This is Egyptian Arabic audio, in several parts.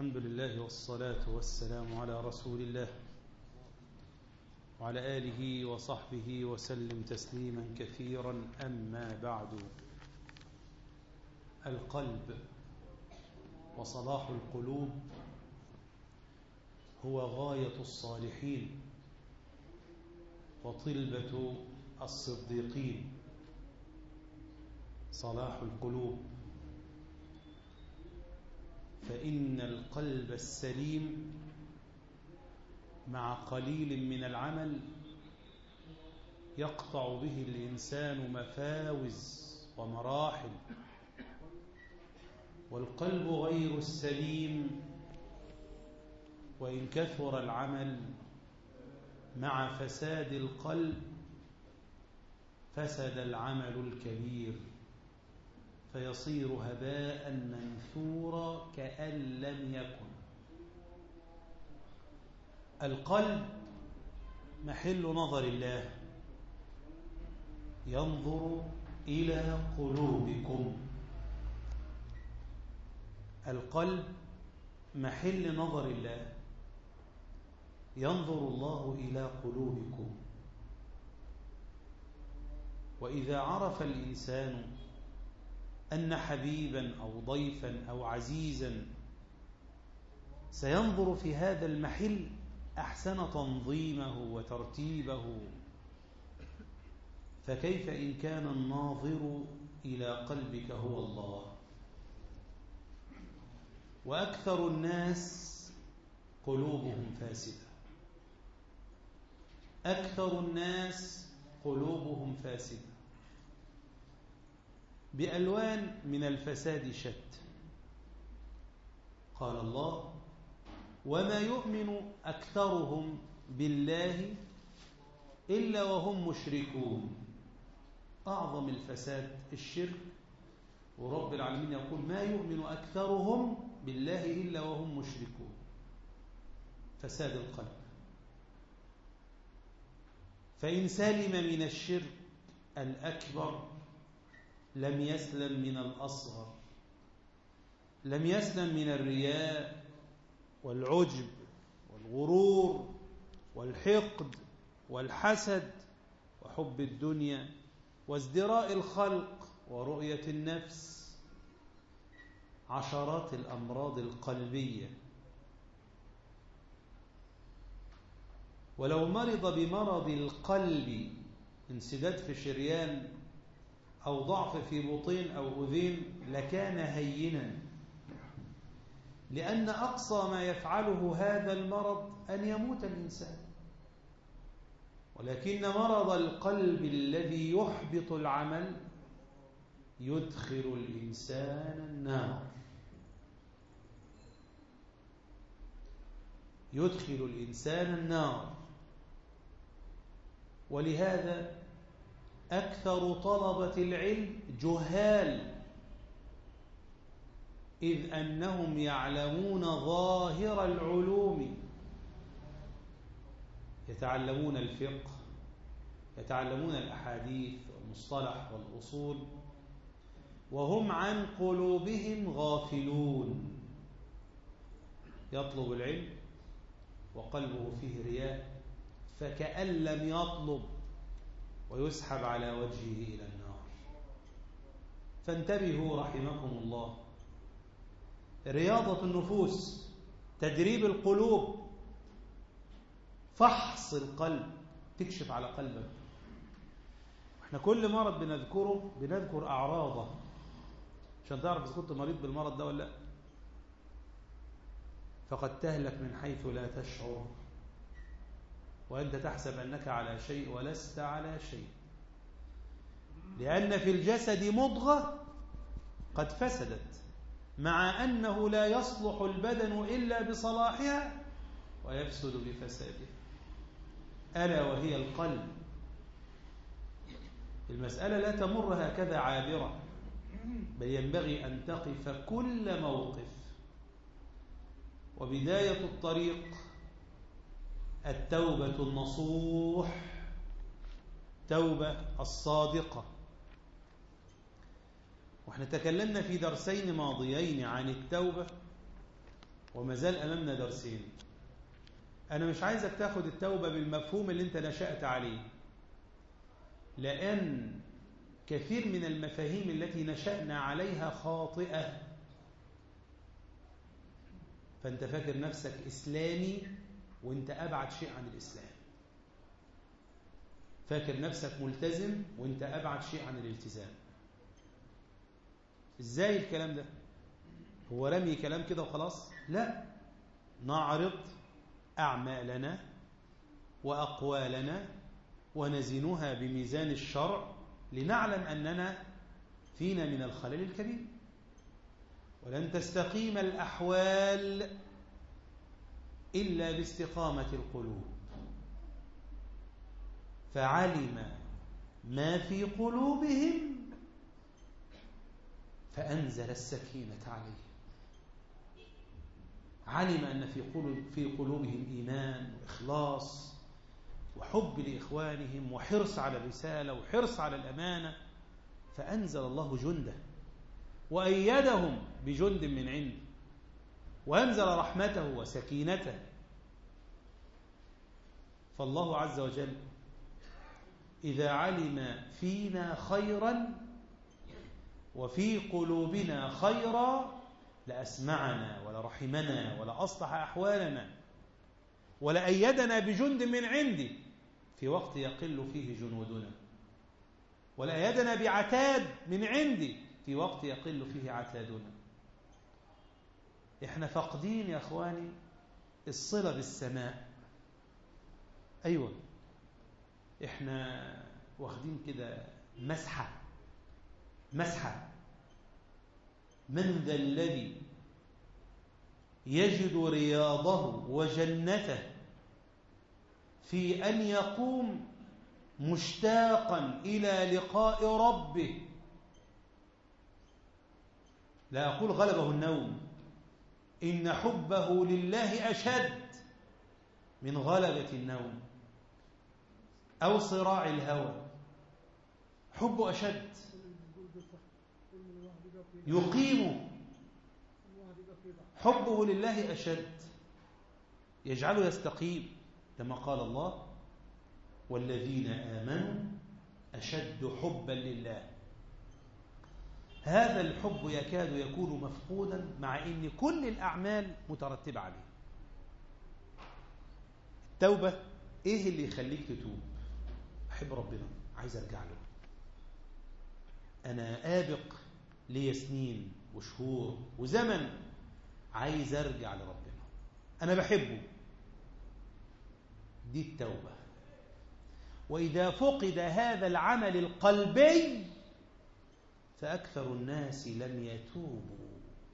الحمد لله والصلاة والسلام على رسول الله وعلى آله وصحبه وسلم تسليما كثيرا أما بعد القلب وصلاح القلوب هو غاية الصالحين وطلبة الصديقين صلاح القلوب فإن القلب السليم مع قليل من العمل يقطع به الإنسان مفاوز ومراحل والقلب غير السليم وإن كثر العمل مع فساد القلب فسد العمل الكبير فيصير هباء منثورا كأن لم يكن القلب محل نظر الله ينظر إلى قلوبكم القلب محل نظر الله ينظر الله إلى قلوبكم وإذا عرف الإنسان أن حبيبا أو ضيفا أو عزيزا سينظر في هذا المحل أحسن تنظيمه وترتيبه فكيف إن كان الناظر إلى قلبك هو الله وأكثر الناس قلوبهم فاسدة أكثر الناس قلوبهم فاسدة بألوان من الفساد شت قال الله وما يؤمن أكثرهم بالله إلا وهم مشركون أعظم الفساد الشرك ورب العالمين يقول ما يؤمن أكثرهم بالله إلا وهم مشركون فساد القلب فإن سلم من الشرك الأكبر لم يسلم من الأصغر لم يسلم من الرياء والعجب والغرور والحقد والحسد وحب الدنيا وازدراء الخلق ورؤية النفس عشرات الأمراض القلبية ولو مرض بمرض القلب انسداد في شريان أو ضعف في بطين أو أذين لكان هينا لأن أقصى ما يفعله هذا المرض أن يموت الإنسان ولكن مرض القلب الذي يحبط العمل يدخل الإنسان النار يدخل الإنسان النار ولهذا أكثر طلبة العلم جهال إذ أنهم يعلمون ظاهر العلوم يتعلمون الفقه يتعلمون الأحاديث والمصطلح والأصول وهم عن قلوبهم غافلون يطلب العلم وقلبه فيه رياء فكأن لم يطلب ويسحب على وجهه إلى النار فانتبهوا رحمكم الله رياضة النفوس تدريب القلوب فحص القلب تكشف على قلبك احنا كل مرض بنذكره بنذكر أعراضه عشان تعرف إذا كنت مريض بالمرض ده ولا لا فقد تهلك من حيث لا تشعر وأنت تحسب أنك على شيء ولست على شيء لأن في الجسد مضغة قد فسدت مع أنه لا يصلح البدن إلا بصلاحها ويفسد بفسادها ألا وهي القلب المسألة لا تمر هكذا عابرة بل ينبغي أن تقف كل موقف وبداية الطريق التوبة النصوح توبة الصادقة واحنا تكلمنا في درسين ماضيين عن التوبة وما زال أمامنا درسين أنا مش عايزك تاخد التوبة بالمفهوم اللي أنت نشأت عليه لأن كثير من المفاهيم التي نشأنا عليها خاطئة فأنت فاكر نفسك إسلامي وأنت أبعد شيء عن الإسلام فاكر نفسك ملتزم وأنت أبعد شيء عن الالتزام إزاي الكلام ده هو رمي كلام كده وخلاص لا نعرض أعمالنا وأقوالنا ونزنها بميزان الشرع لنعلم أننا فينا من الخلل الكبير ولن تستقيم الأحوال إلا باستقامة القلوب فعلم ما في قلوبهم فأنزل السكينة عليهم علم أن في قلوب في قلوبهم إيمان وإخلاص وحب لإخوانهم وحرص على الرسالة وحرص على الأمانة فأنزل الله جنده وأيدهم بجند من عنده وأنزل رحمته وسكينته فالله عز وجل إذا علم فينا خيرا وفي قلوبنا خيرا لأسمعنا ولرحمنا ولأصلح أحوالنا ولأيدنا بجند من عندي في وقت يقل فيه جنودنا ولأيدنا بعتاد من عندي في وقت يقل فيه عتادنا احنا فاقدين يا اخواني الصلة بالسماء ايوه احنا واخدين كده مسحة مسحة من ذا الذي يجد رياضه وجنته في أن يقوم مشتاقا إلى لقاء ربه لا أقول غلبه النوم إن حبه لله أشد من غلبة النوم أو صراع الهوى حبه أشد يقيم حبه لله أشد يجعله يستقيم كما قال الله والذين آمنوا أشد حبا لله هذا الحب يكاد يكون مفقودا مع ان كل الاعمال مترتبه عليه التوبه ايه اللي يخليك تتوب احب ربنا عايز ارجع له انا ابق لي سنين وشهور وزمن عايز ارجع لربنا انا بحبه دي التوبه واذا فقد هذا العمل القلبي فأكثر الناس لم يتوبوا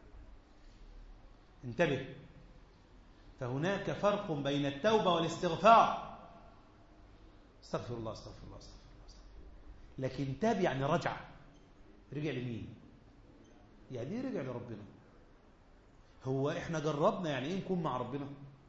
انتبه فهناك فرق بين التوبة والاستغفار استغفر الله استغفر الله استغفر الله, استغفر الله. لكن تاب يعني رجع رجع لمين يعني ايه رجع لربنا هو احنا جربنا يعني ايه نكون مع ربنا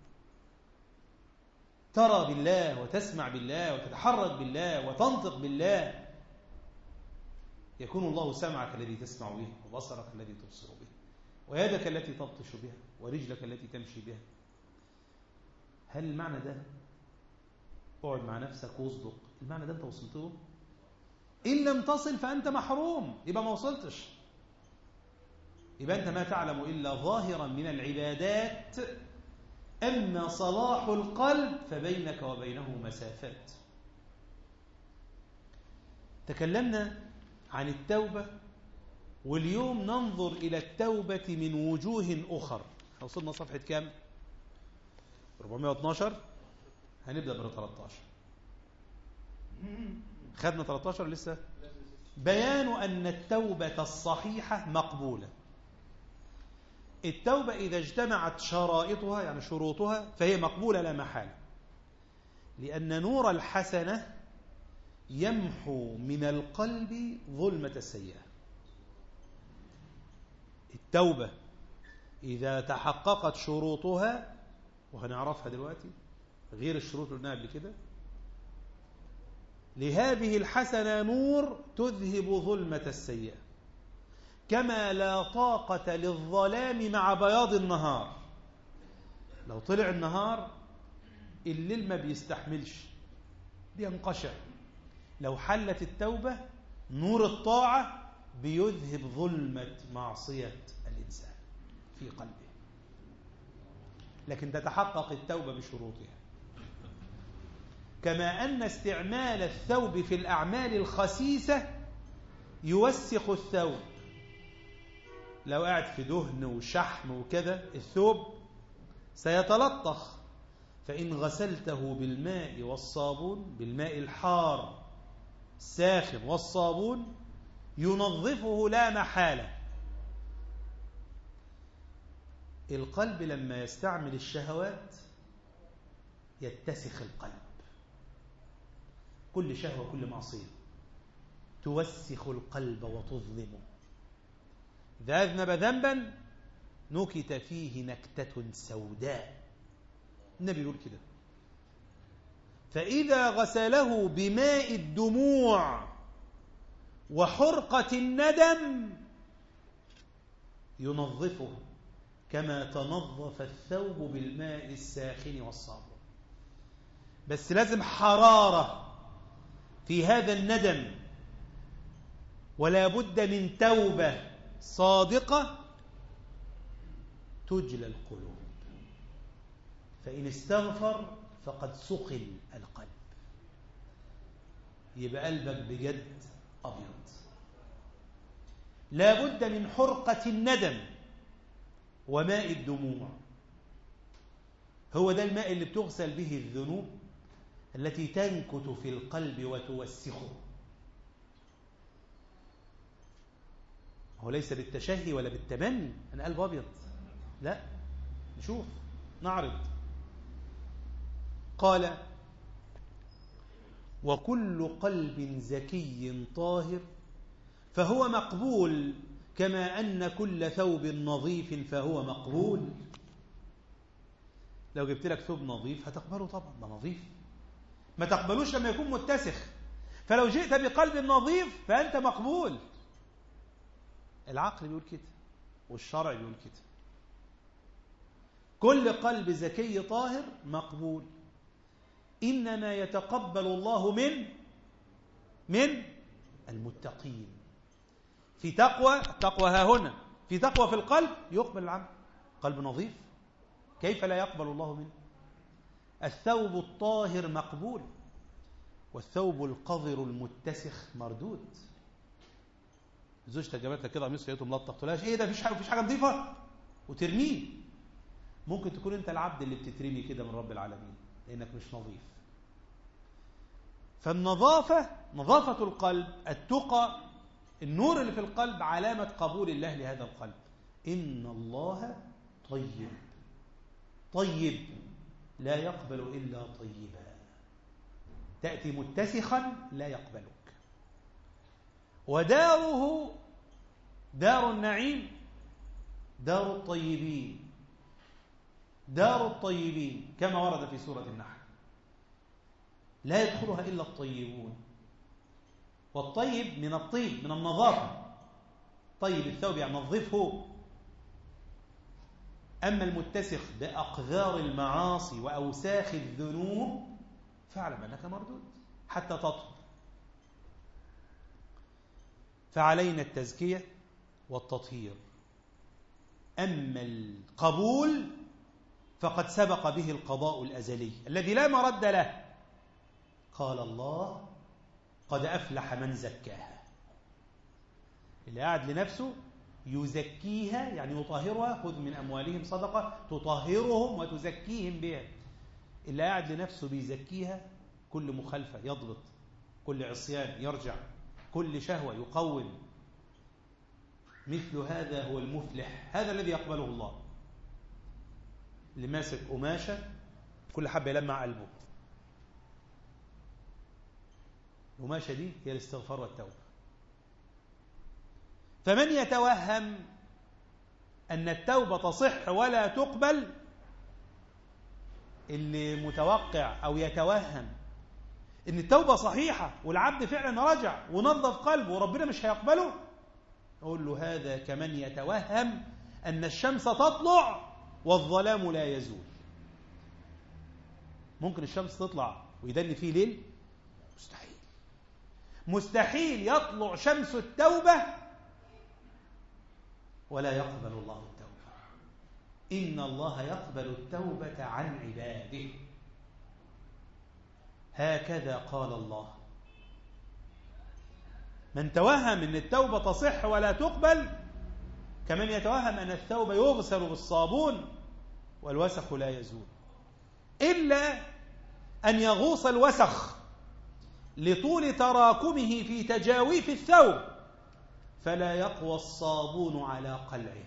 ترى بالله وتسمع بالله وتتحرك بالله وتنطق بالله يكون الله سمعك الذي تسمع به وبصرك الذي تبصر به ويدك التي تبطش بها ورجلك التي تمشي بها هل المعنى ده اقعد مع نفسك واصدق المعنى ده انت وصلت له ان لم تصل فانت محروم يبقى ما وصلتش يبقى انت ما تعلم الا ظاهرا من العبادات اما صلاح القلب فبينك وبينه مسافات تكلمنا عن التوبة واليوم ننظر إلى التوبة من وجوه أخر وصلنا صفحة كام 412 هنبدأ ب 13 خدنا 13 لسه بيان أن التوبة الصحيحة مقبولة التوبة إذا اجتمعت شرائطها يعني شروطها فهي مقبولة لا محالة لأن نور الحسنة يمحو من القلب ظلمة السيئة التوبة إذا تحققت شروطها وهنعرفها دلوقتي غير الشروط اللي قلناها قبل كده لهذه الحسنة نور تذهب ظلمة السيئة كما لا طاقة للظلام مع بياض النهار لو طلع النهار الليل ما بيستحملش بينقشع لو حلت التوبة نور الطاعة بيذهب ظلمة معصية الإنسان في قلبه لكن تتحقق التوبة بشروطها كما أن استعمال الثوب في الأعمال الخسيسة يوسخ الثوب لو قاعد في دهن وشحم وكذا الثوب سيتلطخ فإن غسلته بالماء والصابون بالماء الحار الساخن والصابون ينظفه لا محالة القلب لما يستعمل الشهوات يتسخ القلب كل شهوة كل معصية توسخ القلب وتظلمه إذا أذنب ذنبا نكت فيه نكتة سوداء النبي يقول كده فإذا غسله بماء الدموع وحرقة الندم ينظفه كما تنظف الثوب بالماء الساخن والصابون بس لازم حرارة في هذا الندم ولا بد من توبة صادقة تجلى القلوب فإن استغفر فقد سقل القلب يبقى قلبك بجد أبيض لا بد من حرقة الندم وماء الدموع هو ده الماء اللي بتغسل به الذنوب التي تنكت في القلب وتوسخه هو ليس بالتشهي ولا بالتمني أنا قلب أبيض لا نشوف نعرض قال وكل قلب زكي طاهر فهو مقبول كما أن كل ثوب نظيف فهو مقبول لو جبت لك ثوب نظيف هتقبله طبعا ده نظيف ما تقبلوش لما يكون متسخ فلو جئت بقلب نظيف فأنت مقبول العقل بيقول كده والشرع بيقول كده كل قلب زكي طاهر مقبول إنما يتقبل الله من من المتقين في تقوى التقوى ها هنا في تقوى في القلب يقبل العمل قلب نظيف كيف لا يقبل الله منه الثوب الطاهر مقبول والثوب القذر المتسخ مردود زوجتك جابت لك كده قميص لقيته ملطخ تقول ايه ده مفيش حاجه مفيش حاجه نظيفه وترميه ممكن تكون انت العبد اللي بتترمي كده من رب العالمين لانك مش نظيف فالنظافه نظافه القلب التقى النور اللي في القلب علامه قبول الله لهذا القلب ان الله طيب طيب لا يقبل الا طيبا تاتي متسخا لا يقبلك وداره دار النعيم دار الطيبين دار الطيبين كما ورد في سورة النحل لا يدخلها إلا الطيبون والطيب من الطيب من النظافة طيب الثوب يعني نظفه أما المتسخ بأقذار المعاصي وأوساخ الذنوب فاعلم أنك مردود حتى تطهر فعلينا التزكية والتطهير أما القبول فقد سبق به القضاء الأزلي الذي لا مرد له قال الله قد أفلح من زكاها اللي قاعد لنفسه يزكيها يعني يطهرها خذ من أموالهم صدقة تطهرهم وتزكيهم بها اللي قاعد لنفسه بيزكيها كل مخالفة يضبط كل عصيان يرجع كل شهوة يقوم مثل هذا هو المفلح هذا الذي يقبله الله اللي ماسك قماشة كل حبة يلمع قلبه القماشة دي هي الاستغفار والتوبة فمن يتوهم أن التوبة تصح ولا تقبل اللي متوقع أو يتوهم ان التوبة صحيحة والعبد فعلا رجع ونظف قلبه وربنا مش هيقبله أقول له هذا كمن يتوهم أن الشمس تطلع والظلام لا يزول ممكن الشمس تطلع ويدني فيه ليل مستحيل مستحيل يطلع شمس التوبة ولا يقبل الله التوبة إن الله يقبل التوبة عن عباده هكذا قال الله من توهم أن التوبة تصح ولا تقبل كمن يتوهم أن الثوب يغسل بالصابون والوسخ لا يزول إلا أن يغوص الوسخ لطول تراكمه في تجاويف الثوب فلا يقوى الصابون على قلعه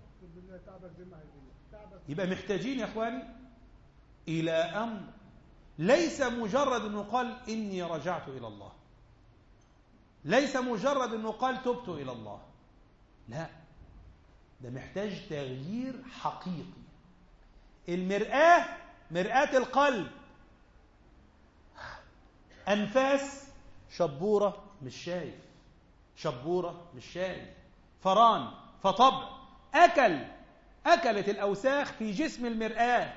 يبقى محتاجين يا اخواني الى امر ليس مجرد انه قال اني رجعت الى الله ليس مجرد انه قال تبت الى الله لا ده محتاج تغيير حقيقي المرآة مرآة القلب أنفاس شبورة مش شايف شبورة مش شايف فران فطبع أكل أكلت الأوساخ في جسم المرآة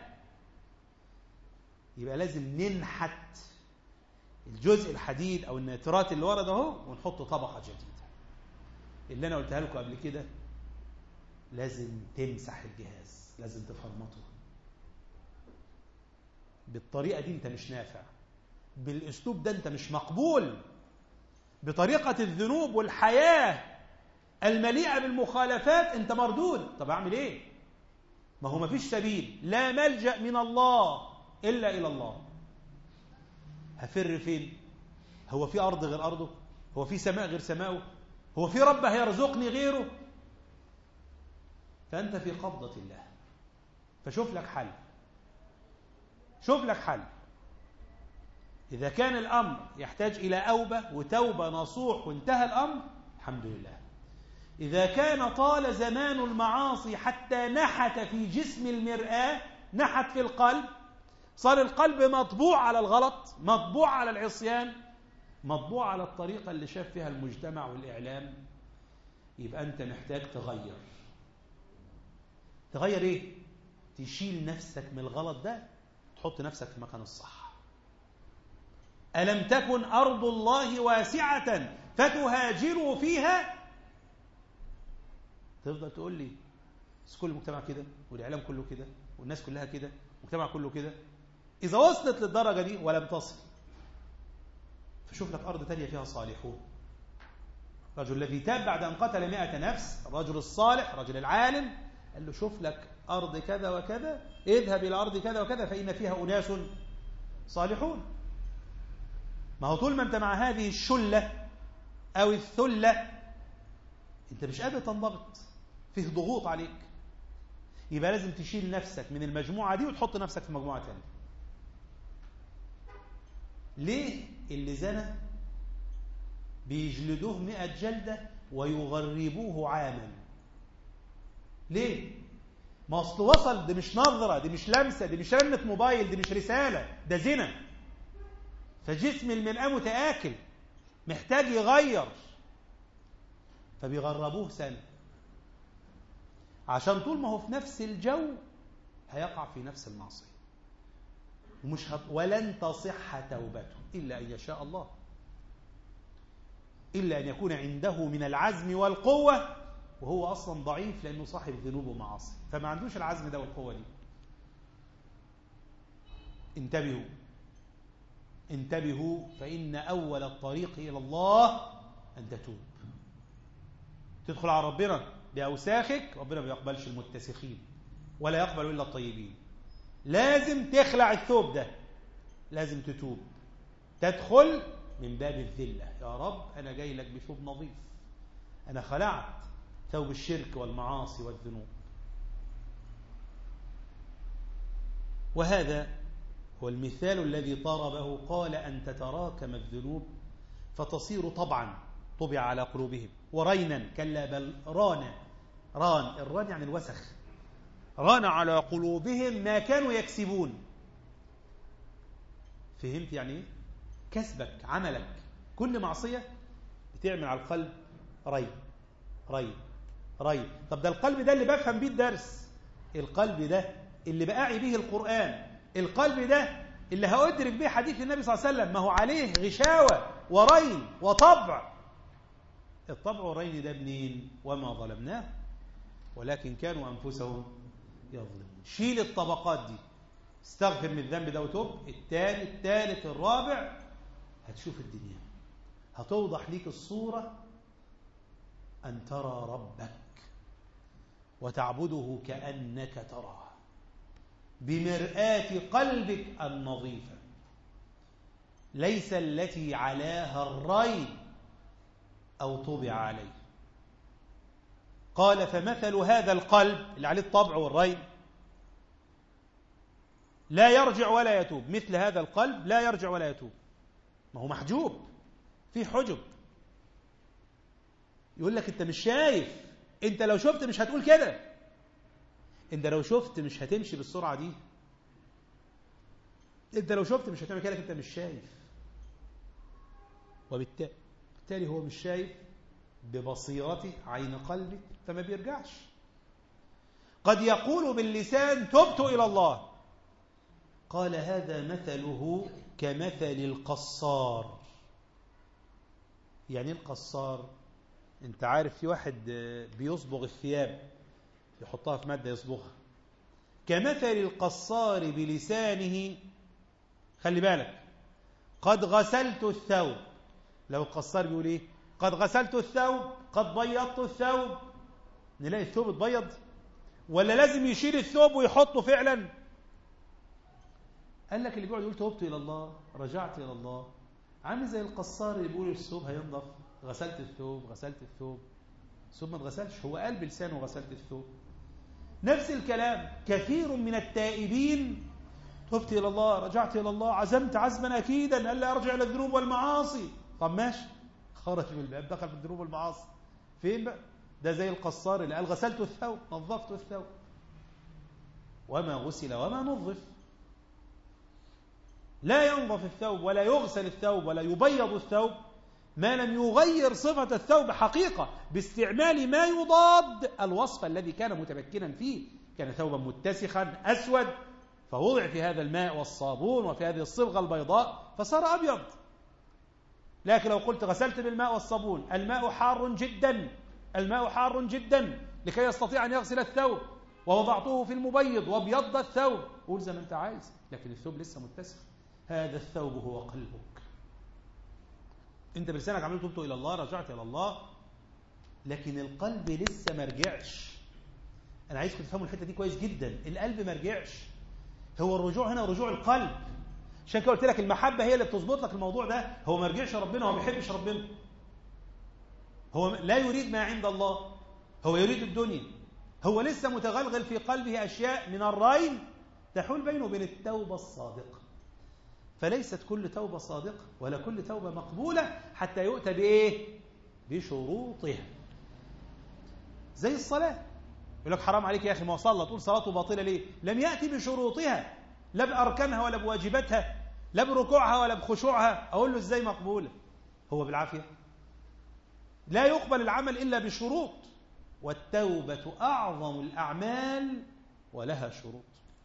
يبقى لازم ننحت الجزء الحديد أو النيترات اللي ورا ده اهو ونحط طبقة جديدة اللي أنا قلتها لكم قبل كده لازم تمسح الجهاز لازم تفرمطه بالطريقة دي أنت مش نافع بالأسلوب ده أنت مش مقبول بطريقة الذنوب والحياة المليئة بالمخالفات أنت مردود طب أعمل إيه ما هو ما فيش سبيل لا ملجأ من الله إلا إلى الله هفر فين هو في أرض غير أرضه هو في سماء غير سماؤه هو في رب هيرزقني غيره فأنت في قبضة الله فشوف لك حل شوف لك حل إذا كان الأمر يحتاج إلى أوبة وتوبة نصوح وانتهى الأمر الحمد لله إذا كان طال زمان المعاصي حتى نحت في جسم المرآة نحت في القلب صار القلب مطبوع على الغلط مطبوع على العصيان مطبوع على الطريقة اللي شاف فيها المجتمع والإعلام يبقى أنت محتاج تغير تغير إيه؟ تشيل نفسك من الغلط ده تحط نفسك في مكان الصح ألم تكن أرض الله واسعة فتهاجروا فيها تفضل تقول لي كل المجتمع كده والإعلام كله كده والناس كلها كده المجتمع كله كده إذا وصلت للدرجة دي ولم تصل فشوف لك أرض تانية فيها صالحون الرجل الذي تاب بعد أن قتل مئة نفس الرجل الصالح الرجل العالم قال له شوف لك أرض كذا وكذا اذهب إلى أرض كذا وكذا فإن فيها أناس صالحون ما هو طول ما أنت مع هذه الشلة أو الثلة أنت مش قادر تنضبط فيه ضغوط عليك يبقى لازم تشيل نفسك من المجموعة دي وتحط نفسك في مجموعة ثانيه ليه اللي زنى بيجلدوه مئة جلدة ويغربوه عاما ليه ما اصل وصل دي مش نظرة دي مش لمسة دي مش رنة موبايل دي مش رسالة ده زنا فجسم المرأة متآكل محتاج يغير فبيغربوه سنة عشان طول ما هو في نفس الجو هيقع في نفس المعصية ومش هت... ولن تصح توبته إلا أن يشاء الله إلا أن يكون عنده من العزم والقوة وهو أصلا ضعيف لأنه صاحب ذنوب ومعاصي فما عندوش العزم ده والقوة دي انتبهوا انتبهوا فإن أول الطريق إلى الله أن تتوب تدخل على ربنا بأوساخك ربنا ما يقبلش المتسخين ولا يقبل إلا الطيبين لازم تخلع الثوب ده لازم تتوب تدخل من باب الذلة يا رب أنا جاي لك بثوب نظيف أنا خلعت ثوب الشرك والمعاصي والذنوب وهذا هو المثال الذي ضربه قال أن تتراكم الذنوب فتصير طبعا طبع على قلوبهم ورينا كلا بل ران ران الران يعني الوسخ ران على قلوبهم ما كانوا يكسبون فهمت يعني ايه كسبك عملك كل معصية بتعمل على القلب ري ري ري طب ده القلب ده اللي بفهم بيه الدرس القلب ده اللي بأعي به القرآن القلب ده اللي هأدرك به حديث النبي صلى الله عليه وسلم ما هو عليه غشاوة ورين وطبع الطبع والرين ده منين وما ظلمناه ولكن كانوا أنفسهم يظلمون شيل الطبقات دي استغفر من الذنب ده وتوب الثاني الثالث الرابع هتشوف الدنيا هتوضح ليك الصورة أن ترى ربك وتعبده كأنك تراه بمرآة قلبك النظيفة ليس التي علاها الري أو طبع عليه قال فمثل هذا القلب اللي عليه الطبع والري لا يرجع ولا يتوب مثل هذا القلب لا يرجع ولا يتوب ما هو محجوب في حجب يقول لك انت مش شايف انت لو شفت مش هتقول كده انت لو شفت مش هتمشي بالسرعه دي انت لو شفت مش هتعمل كده انت مش شايف وبالتالي هو مش شايف ببصيرته عين قلبه فما بيرجعش قد يقول باللسان تبت إلى الله قال هذا مثله كمثل القصار يعني القصار انت عارف في واحد بيصبغ الثياب يحطها في مادة يصبغها كمثل القصار بلسانه خلي بالك قد غسلت الثوب لو القصار بيقول ايه قد غسلت الثوب قد بيضت الثوب نلاقي الثوب اتبيض ولا لازم يشيل الثوب ويحطه فعلا قال لك اللي بيقعد يقول توبت الى الله رجعت الى الله عامل زي القصار اللي بيقول الثوب هينضف غسلت الثوب غسلت الثوب الثوب ما اتغسلش هو قال بلسانه غسلت الثوب نفس الكلام كثير من التائبين تبت إلى الله رجعت إلى الله عزمت عزما أكيدا ألا أرجع إلى الذنوب والمعاصي طب ماشي خرج من الباب دخل في الذنوب والمعاصي فين بقى ده زي القصار اللي قال غسلت الثوب نظفت الثوب وما غسل وما نظف لا ينظف الثوب ولا يغسل الثوب ولا يبيض الثوب ما لم يغير صفة الثوب حقيقة باستعمال ما يضاد الوصف الذي كان متمكنا فيه كان ثوبا متسخا أسود فوضع في هذا الماء والصابون وفي هذه الصبغة البيضاء فصار أبيض لكن لو قلت غسلت بالماء والصابون الماء حار جدا الماء حار جدا لكي يستطيع أن يغسل الثوب ووضعته في المبيض وابيض الثوب قول زي ما أنت عايز لكن الثوب لسه متسخ هذا الثوب هو قلبك أنت بلسانك عملت تبت إلى الله رجعت إلى الله لكن القلب لسه ما رجعش أنا عايزكم تفهموا الحتة دي كويس جدا القلب ما رجعش هو الرجوع هنا رجوع القلب عشان كده قلت لك المحبة هي اللي بتظبط لك الموضوع ده هو ما رجعش ربنا هو ما بيحبش ربنا هو لا يريد ما عند الله هو يريد الدنيا هو لسه متغلغل في قلبه أشياء من الرين تحول بينه وبين التوبة الصادقة فليست كل توبة صادقة ولا كل توبة مقبولة حتى يؤتى بإيه؟ بشروطها زي الصلاة يقول لك حرام عليك يا أخي ما صلى تقول صلاته باطلة ليه؟ لم يأتي بشروطها لا بأركانها ولا بواجباتها لا بركوعها ولا بخشوعها أقول له إزاي مقبولة هو بالعافية لا يقبل العمل إلا بشروط والتوبة أعظم الأعمال ولها شروط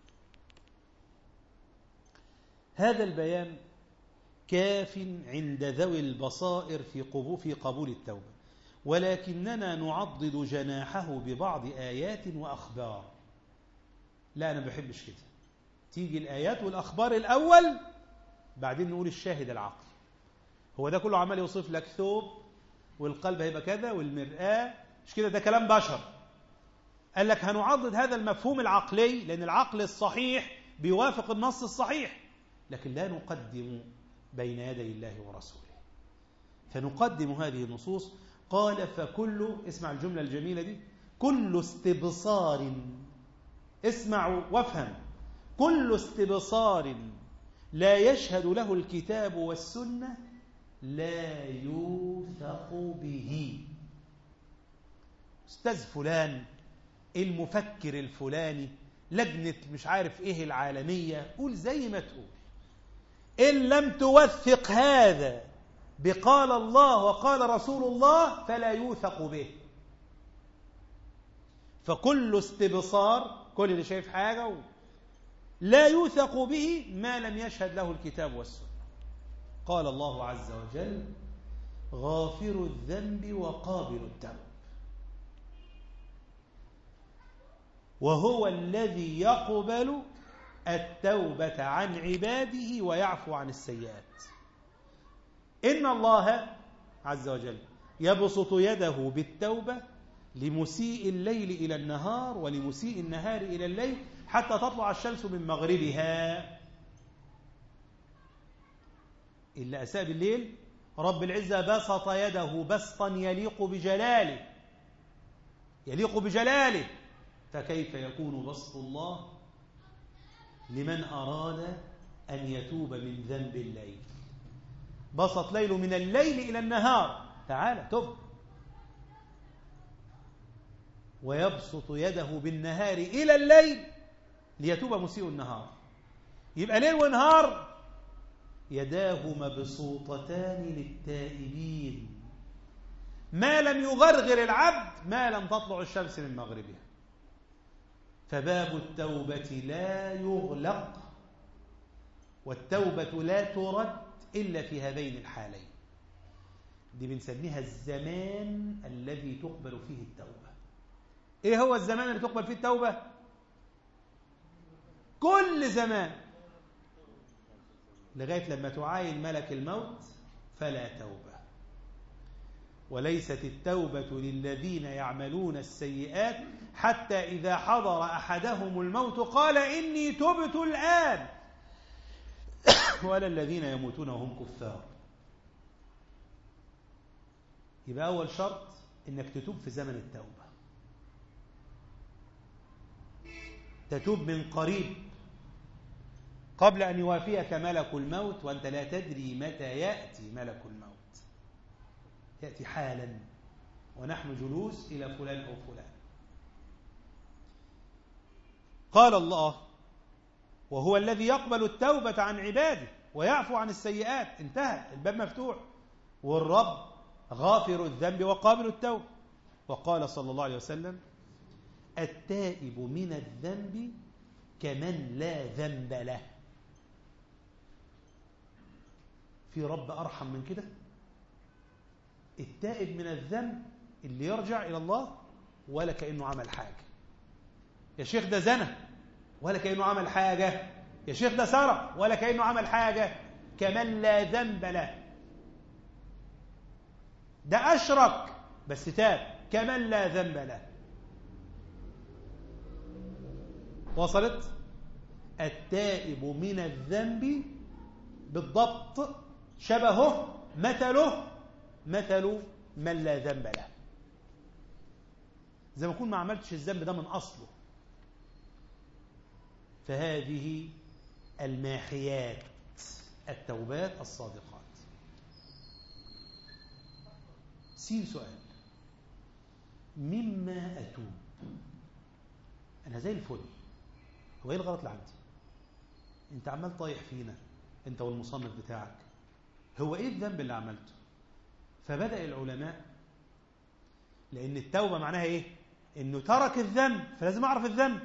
هذا البيان كاف عند ذوي البصائر في قبول, في قبول التوبة ولكننا نعضد جناحه ببعض آيات وأخبار لا أنا ما بحبش كده تيجي الآيات والأخبار الأول بعدين نقول الشاهد العقل هو ده كله عمال يوصف لك ثوب والقلب هيبقى كذا والمرآة مش كده ده كلام بشر قال لك هنعضد هذا المفهوم العقلي لأن العقل الصحيح بيوافق النص الصحيح لكن لا نقدم بين يدي الله ورسوله فنقدم هذه النصوص قال فكل اسمع الجملة الجميلة دي كل استبصار اسمعوا وافهم كل استبصار لا يشهد له الكتاب والسنة لا يوثق به استاذ فلان المفكر الفلاني لجنة مش عارف ايه العالمية قول زي ما تقول إن لم توثق هذا بقال الله وقال رسول الله فلا يوثق به فكل استبصار كل اللي شايف حاجة لا يوثق به ما لم يشهد له الكتاب والسنة قال الله عز وجل غافر الذنب وقابل التوب وهو الذي يقبل التوبة عن عباده ويعفو عن السيئات إن الله عز وجل يبسط يده بالتوبة لمسيء الليل إلى النهار ولمسيء النهار إلى الليل حتى تطلع الشمس من مغربها إلا أساء بالليل رب العزة بسط يده بسطا يليق بجلاله يليق بجلاله فكيف يكون بسط الله لمن أراد أن يتوب من ذنب الليل بسط ليل من الليل إلى النهار تعال تب ويبسط يده بالنهار إلى الليل ليتوب مسيء النهار يبقى ليل ونهار يداه مبسوطتان للتائبين ما لم يغرغر العبد ما لم تطلع الشمس من مغربها فباب التوبة لا يغلق والتوبة لا ترد إلا في هذين الحالين دي بنسميها الزمان الذي تقبل فيه التوبة إيه هو الزمان اللي تقبل فيه التوبة كل زمان لغاية لما تعاين ملك الموت فلا توبة وليست التوبة للذين يعملون السيئات حتى إذا حضر أحدهم الموت قال إني تبت الآن ولا الذين يموتون وهم كفار يبقى أول شرط إنك تتوب في زمن التوبة تتوب من قريب قبل أن يوافيك ملك الموت وأنت لا تدري متى يأتي ملك الموت يأتي حالا ونحن جلوس إلى فلان أو فلان قال الله وهو الذي يقبل التوبة عن عباده ويعفو عن السيئات انتهى الباب مفتوح والرب غافر الذنب وقابل التوبة وقال صلى الله عليه وسلم التائب من الذنب كمن لا ذنب له في رب أرحم من كده التائب من الذنب اللي يرجع إلى الله ولا كأنه عمل حاجة يا شيخ ده زنى ولا كأنه عمل حاجة يا شيخ ده سرق ولا كأنه عمل حاجة كمن لا ذنب له ده أشرك بس تاب كمن لا ذنب له وصلت التائب من الذنب بالضبط شبهه مثله مثل من لا ذنب له زي ما يكون ما عملتش الذنب ده من أصله فهذه الماحيات التوبات الصادقات سين سؤال مما أتوب أنا زي الفل هو إيه الغلط اللي عندي أنت عمال طايح فينا أنت والمصنف بتاعك هو إيه الذنب اللي عملته فبدأ العلماء لأن التوبة معناها إيه إنه ترك الذنب فلازم أعرف الذنب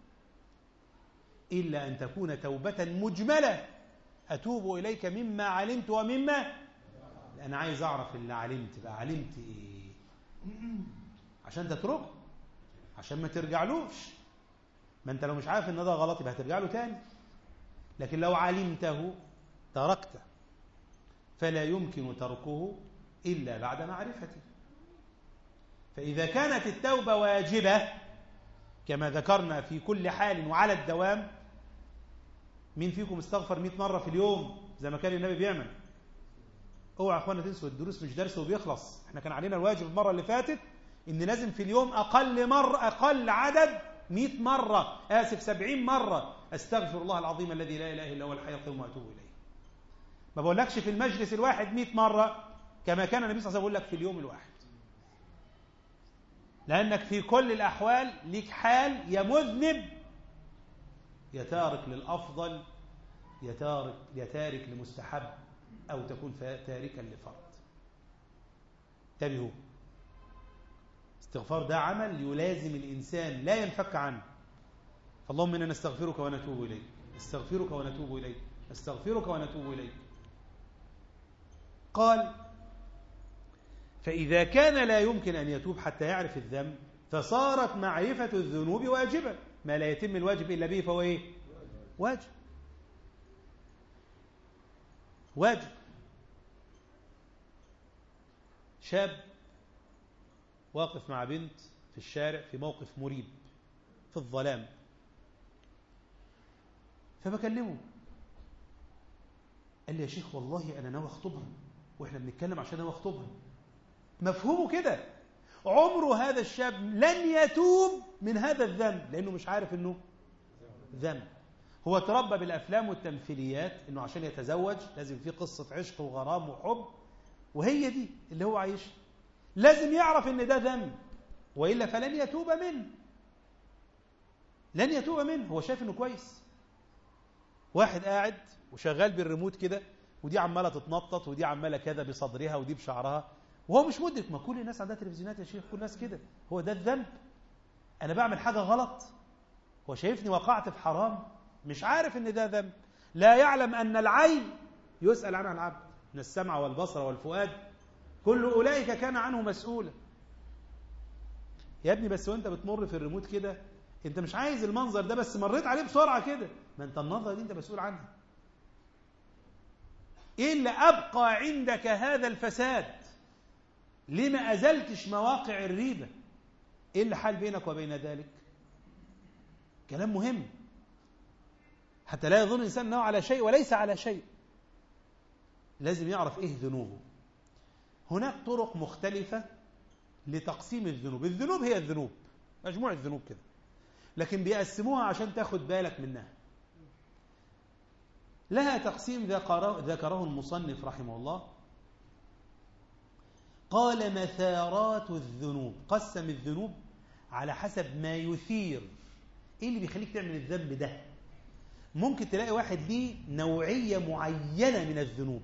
إلا أن تكون توبة مجملة أتوب إليك مما علمت ومما أنا عايز أعرف اللي علمت بقى علمت إيه عشان تتركه عشان ما ترجعلوش ما أنت لو مش عارف إن ده غلط يبقى هترجع له تاني لكن لو علمته تركته فلا يمكن تركه إلا بعد معرفته فإذا كانت التوبة واجبة كما ذكرنا في كل حال وعلى الدوام مين فيكم استغفر 100 مرة في اليوم زي ما كان النبي بيعمل اوعى يا اخوانا تنسوا الدروس مش درس وبيخلص احنا كان علينا الواجب المرة اللي فاتت ان لازم في اليوم اقل مرة اقل عدد 100 مرة اسف 70 مرة استغفر الله العظيم الذي لا اله الا هو الحي القيوم واتوب اليه ما بقولكش في المجلس الواحد 100 مرة كما كان النبي صلى الله عليه وسلم يقول لك في اليوم الواحد لأنك في كل الأحوال ليك حال يا مذنب يا تارك للأفضل يا تارك, يا تارك لمستحب أو تكون تاركا لفرض انتبهوا استغفار ده عمل يلازم الإنسان لا ينفك عنه فاللهم إنا نستغفرك ونتوب إليك استغفرك ونتوب إليك استغفرك ونتوب إليك قال فإذا كان لا يمكن أن يتوب حتى يعرف الذنب فصارت معرفة الذنوب واجبا ما لا يتم الواجب إلا به فهو إيه واجب واجب شاب واقف مع بنت في الشارع في موقف مريب في الظلام فبكلمه قال لي يا شيخ والله أنا ناوي أخطبها وإحنا بنتكلم عشان ناوي أخطبها مفهومه كده عمره هذا الشاب لن يتوب من هذا الذنب لأنه مش عارف أنه ذنب هو تربى بالأفلام والتمثيليات أنه عشان يتزوج لازم في قصة عشق وغرام وحب وهي دي اللي هو عايشها لازم يعرف أن ده ذنب وإلا فلن يتوب منه لن يتوب منه هو شايف أنه كويس واحد قاعد وشغال بالريموت كده ودي عمالة تتنطط ودي عمالة كذا بصدرها ودي بشعرها وهو مش مدرك ما كل الناس عندها تلفزيونات يا شيخ كل الناس كده هو ده الذنب أنا بعمل حاجة غلط هو شايفني وقعت في حرام مش عارف ان ده ذنب لا يعلم أن العين يسأل عنها العبد من السمع والبصر والفؤاد كل أولئك كان عنه مسؤولا يا ابني بس وانت بتمر في الريموت كده انت مش عايز المنظر ده بس مريت عليه بسرعة كده ما انت النظرة دي انت مسؤول عنها ايه اللي ابقى عندك هذا الفساد ليه ما ازلتش مواقع الريبة ايه اللي حال بينك وبين ذلك كلام مهم حتى لا يظن الإنسان أنه على شيء وليس على شيء لازم يعرف إيه ذنوبه هناك طرق مختلفة لتقسيم الذنوب الذنوب هي الذنوب مجموعة ذنوب كده لكن بيقسموها عشان تاخد بالك منها لها تقسيم ذكره المصنف رحمه الله قال مثارات الذنوب قسم الذنوب على حسب ما يثير ايه اللي بيخليك تعمل الذنب ده ممكن تلاقي واحد ليه نوعية معينة من الذنوب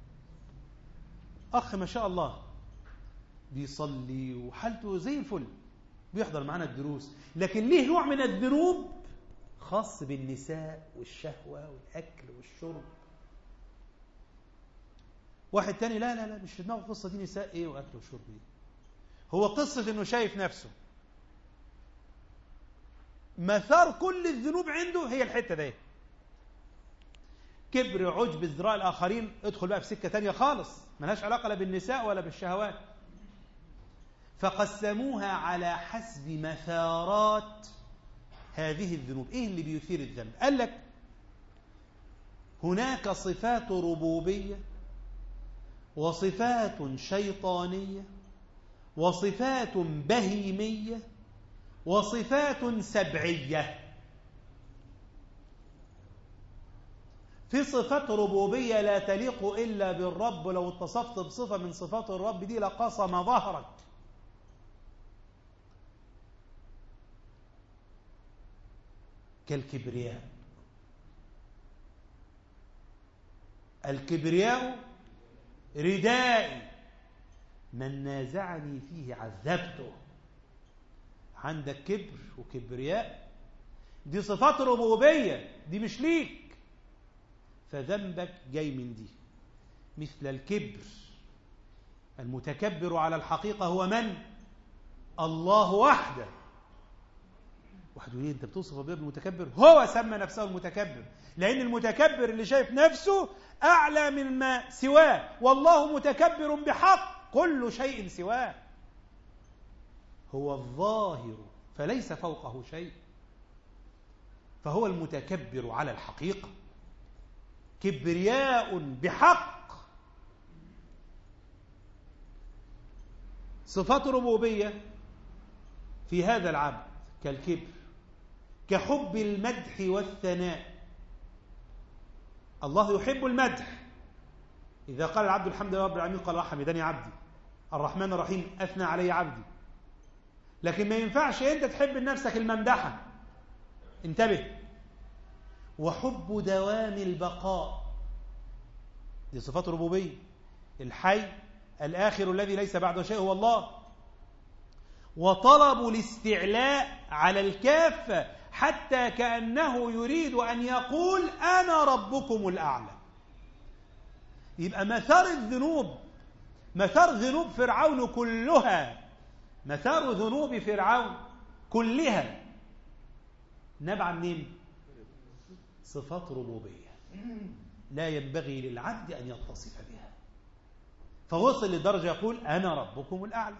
أخ ما شاء الله بيصلي وحالته زي الفل بيحضر معنا الدروس لكن ليه نوع من الذنوب خاص بالنساء والشهوة والأكل والشرب واحد تاني لا لا لا مش في دماغه القصة دي نساء ايه وأكل وشرب ايه هو قصة انه شايف نفسه مثار كل الذنوب عنده هي الحتة دي كبر عجب ازدراء الآخرين ادخل بقى في سكة تانية خالص ملهاش علاقة لا بالنساء ولا بالشهوات فقسموها على حسب مثارات هذه الذنوب ايه اللي بيثير الذنب قال لك هناك صفات ربوبية وصفات شيطانية وصفات بهيمية وصفات سبعية في صفات ربوبية لا تليق إلا بالرب لو اتصفت بصفة من صفات الرب دي لقصم ظهرك كالكبرياء الكبرياء ردائي من نازعني فيه عذبته عندك كبر وكبرياء دي صفات ربوبية دي مش ليك فذنبك جاي من دي مثل الكبر المتكبر على الحقيقة هو من؟ الله وحده واحد يقول انت بتوصف ربنا بالمتكبر هو سمى نفسه المتكبر لان المتكبر اللي شايف نفسه اعلى من ما سواه والله متكبر بحق كل شيء سواه هو الظاهر فليس فوقه شيء فهو المتكبر على الحقيقه كبرياء بحق صفات ربوبيه في هذا العبد كالكبر كحب المدح والثناء الله يحب المدح إذا قال العبد الحمد لله رب العالمين قال حمدني عبدي الرحمن الرحيم أثنى علي عبدي لكن ما ينفعش أنت تحب لنفسك الممدحة انتبه وحب دوام البقاء دي صفات ربوبية الحي الآخر الذي ليس بعده شيء هو الله وطلب الاستعلاء على الكافة حتى كأنه يريد أن يقول أنا ربكم الأعلى يبقى مثار الذنوب مثار ذنوب فرعون كلها مثار ذنوب فرعون كلها نبع منين صفات ربوبية لا ينبغي للعبد أن يتصف بها فوصل لدرجة يقول أنا ربكم الأعلى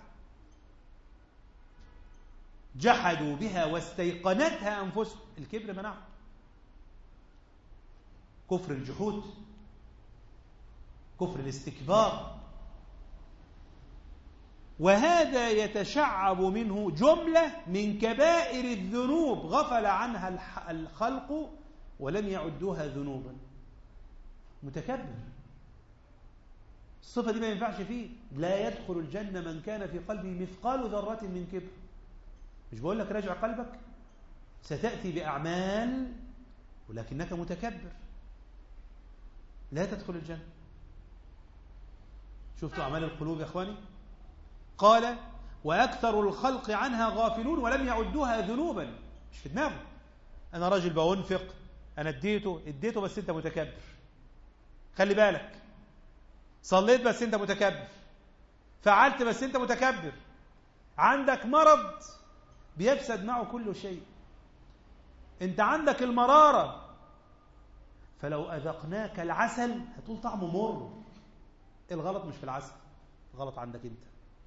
جحدوا بها واستيقنتها أنفسهم الكبر منعهم كفر الجحود كفر الاستكبار وهذا يتشعب منه جملة من كبائر الذنوب غفل عنها الخلق ولم يعدوها ذنوبا متكبر الصفة دي ما ينفعش فيه لا يدخل الجنة من كان في قلبه مثقال ذرة من كبر مش بقول لك راجع قلبك ستأتي بأعمال ولكنك متكبر لا تدخل الجنة شفتوا أعمال القلوب يا أخواني قال وأكثر الخلق عنها غافلون ولم يعدوها ذنوبا مش في دماغه أنا راجل بأنفق أنا اديته اديته بس أنت متكبر خلي بالك صليت بس أنت متكبر فعلت بس أنت متكبر عندك مرض بيفسد معه كل شيء أنت عندك المرارة فلو أذقناك العسل هتقول طعمه مر الغلط مش في العسل الغلط عندك أنت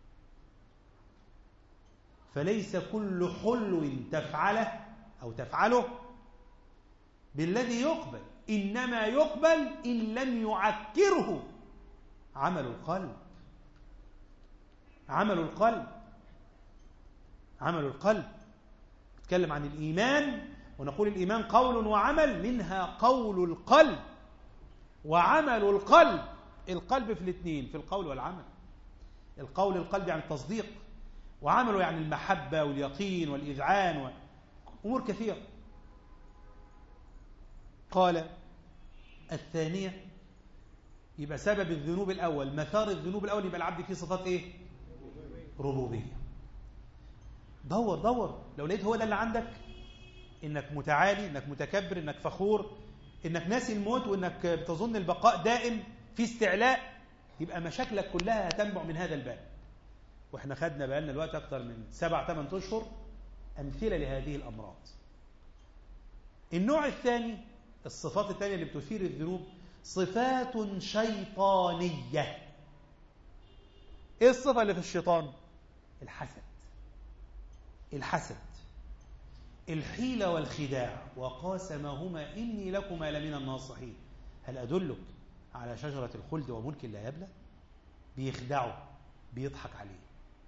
فليس كل حلو تفعله أو تفعله بالذي يقبل إنما يقبل إن لم يعكره عمل القلب عمل القلب عمل القلب نتكلم عن الإيمان ونقول الإيمان قول وعمل منها قول القلب وعمل القلب القلب في الاثنين في القول والعمل القول القلب يعني التصديق وعمله يعني المحبة واليقين والإذعان وأمور كثيرة قال الثانية يبقى سبب الذنوب الأول مثار الذنوب الأول يبقى العبد فيه صفات إيه ربوبية دور دور لو لقيت هو ده اللي عندك إنك متعالي إنك متكبر إنك فخور إنك ناسي الموت وإنك بتظن البقاء دائم في استعلاء يبقى مشاكلك كلها هتنبع من هذا الباب واحنا خدنا بقالنا الوقت أكثر من سبع ثمان أشهر أمثلة لهذه الأمراض النوع الثاني الصفات الثانية اللي بتثير الذنوب صفات شيطانية ايه الصفة اللي في الشيطان الحسد الحسد الحيلة والخداع وقاسمهما إني لكما لمن الناصحين هل أدلك على شجرة الخلد وملك لا يبلى بيخدعه بيضحك عليه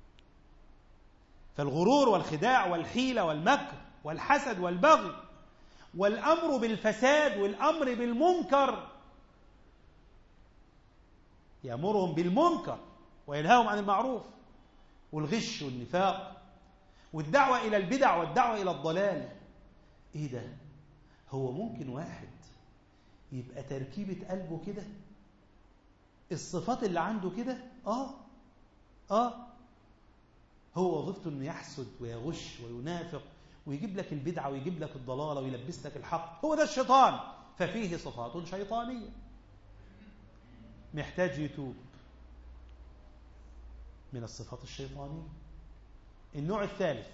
فالغرور والخداع والحيلة والمكر والحسد والبغي والأمر بالفساد والأمر بالمنكر يأمرهم بالمنكر وينهاهم عن المعروف والغش والنفاق والدعوة إلى البدع والدعوة إلى الضلال إيه ده هو ممكن واحد يبقى تركيبة قلبه كده الصفات اللي عنده كده آه آه هو وظيفته انه يحسد ويغش وينافق ويجيب لك البدعة ويجيب لك الضلالة ويلبس لك الحق هو ده الشيطان ففيه صفات شيطانية محتاج يتوب من الصفات الشيطانية النوع الثالث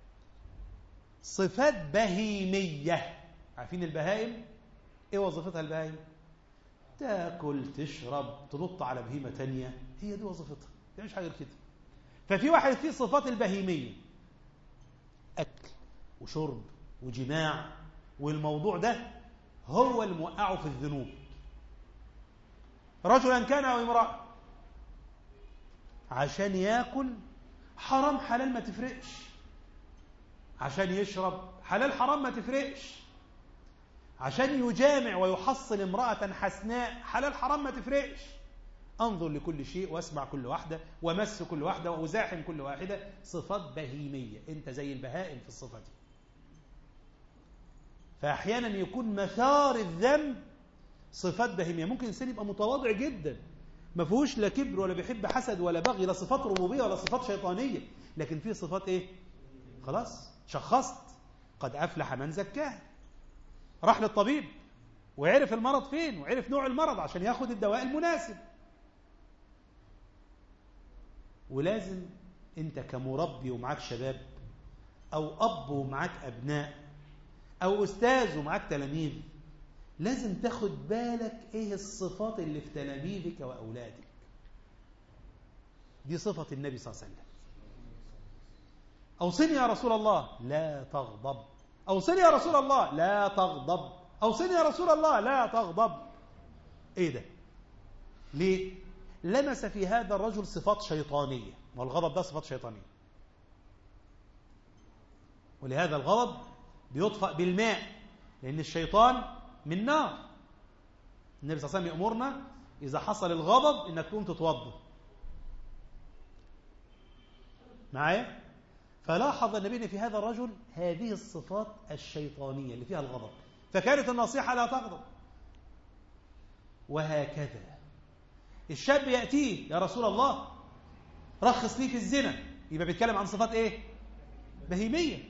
صفات بهيمية عارفين البهائم ايه وظيفتها البهائم تاكل تشرب تنط على بهيمة تانية هي دي وظيفتها مش حاجة كده ففي واحد فيه صفات البهيمية أكل وشرب وجماع والموضوع ده هو الموقعه في الذنوب رجلا كان أو امرأة عشان ياكل حرام حلال ما تفرقش عشان يشرب حلال حرام ما تفرقش عشان يجامع ويحصل امرأة حسناء حلال حرام ما تفرقش أنظر لكل شيء وأسمع كل واحدة ومس كل واحدة وأزاحم كل واحدة صفات بهيمية أنت زي البهائم في الصفة دي فأحيانا يكون مثار الذنب صفات بهيمية ممكن إنسان يبقى متواضع جدا ما فيهوش لا كبر ولا بيحب حسد ولا بغي لا صفات ربوبية ولا صفات شيطانية لكن فيه صفات إيه خلاص شخصت قد أفلح من زكاها راح للطبيب وعرف المرض فين وعرف نوع المرض عشان ياخد الدواء المناسب ولازم انت كمربي ومعاك شباب او اب ومعاك ابناء او استاذ ومعاك تلاميذ لازم تاخد بالك ايه الصفات اللي في تلاميذك واولادك دي صفة النبي صلى الله عليه وسلم أوصني يا رسول الله لا تغضب أوصني يا رسول الله لا تغضب أوصني يا رسول الله لا تغضب إيه ده ليه لمس في هذا الرجل صفات شيطانية والغضب ده صفات شيطانية ولهذا الغضب بيطفأ بالماء لأن الشيطان من نار النبي صلى الله عليه وسلم يأمرنا إذا حصل الغضب إنك تقوم تتوضا معايا فلاحظ النبي في هذا الرجل هذه الصفات الشيطانية اللي فيها الغضب فكانت النصيحة لا تغضب وهكذا الشاب يأتيه يا رسول الله رخص لي في الزنا يبقى بيتكلم عن صفات ايه بهيمية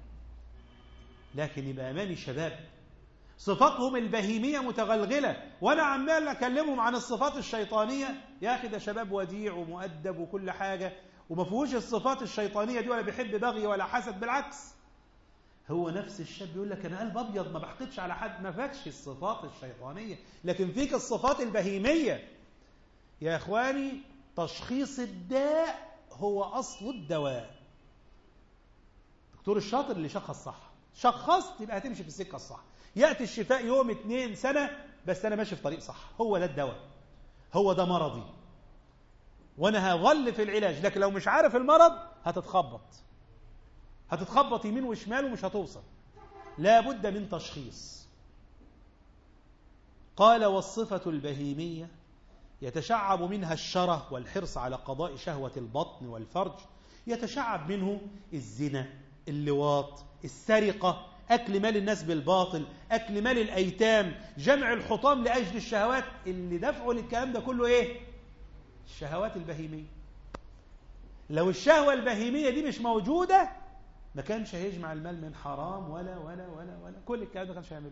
لكن يبقى أمامي شباب صفاتهم البهيمية متغلغلة وأنا عمال أكلمهم عن الصفات الشيطانية يا أخي ده شباب وديع ومؤدب وكل حاجة وما فيهوش الصفات الشيطانية دي ولا بيحب بغي ولا حسد بالعكس هو نفس الشاب يقول لك أنا قلب أبيض ما بحقدش على حد ما فاكش الصفات الشيطانية لكن فيك الصفات البهيمية يا إخواني تشخيص الداء هو أصل الدواء دكتور الشاطر اللي شخص صح شخصت يبقى هتمشي في السكة الصح يأتي الشفاء يوم اتنين سنة بس أنا ماشي في طريق صح هو ده الدواء هو ده مرضي وأنا هظل في العلاج لكن لو مش عارف المرض هتتخبط هتتخبط يمين وشمال ومش هتوصل لا بد من تشخيص قال والصفة البهيمية يتشعب منها الشره والحرص على قضاء شهوة البطن والفرج يتشعب منه الزنا اللواط السرقة أكل مال الناس بالباطل أكل مال الأيتام جمع الحطام لأجل الشهوات اللي دفعه للكلام ده كله إيه الشهوات البهيمية لو الشهوة البهيمية دي مش موجودة ما كانش هيجمع المال من حرام ولا ولا ولا ولا كل الكلام ده كانش هيعمله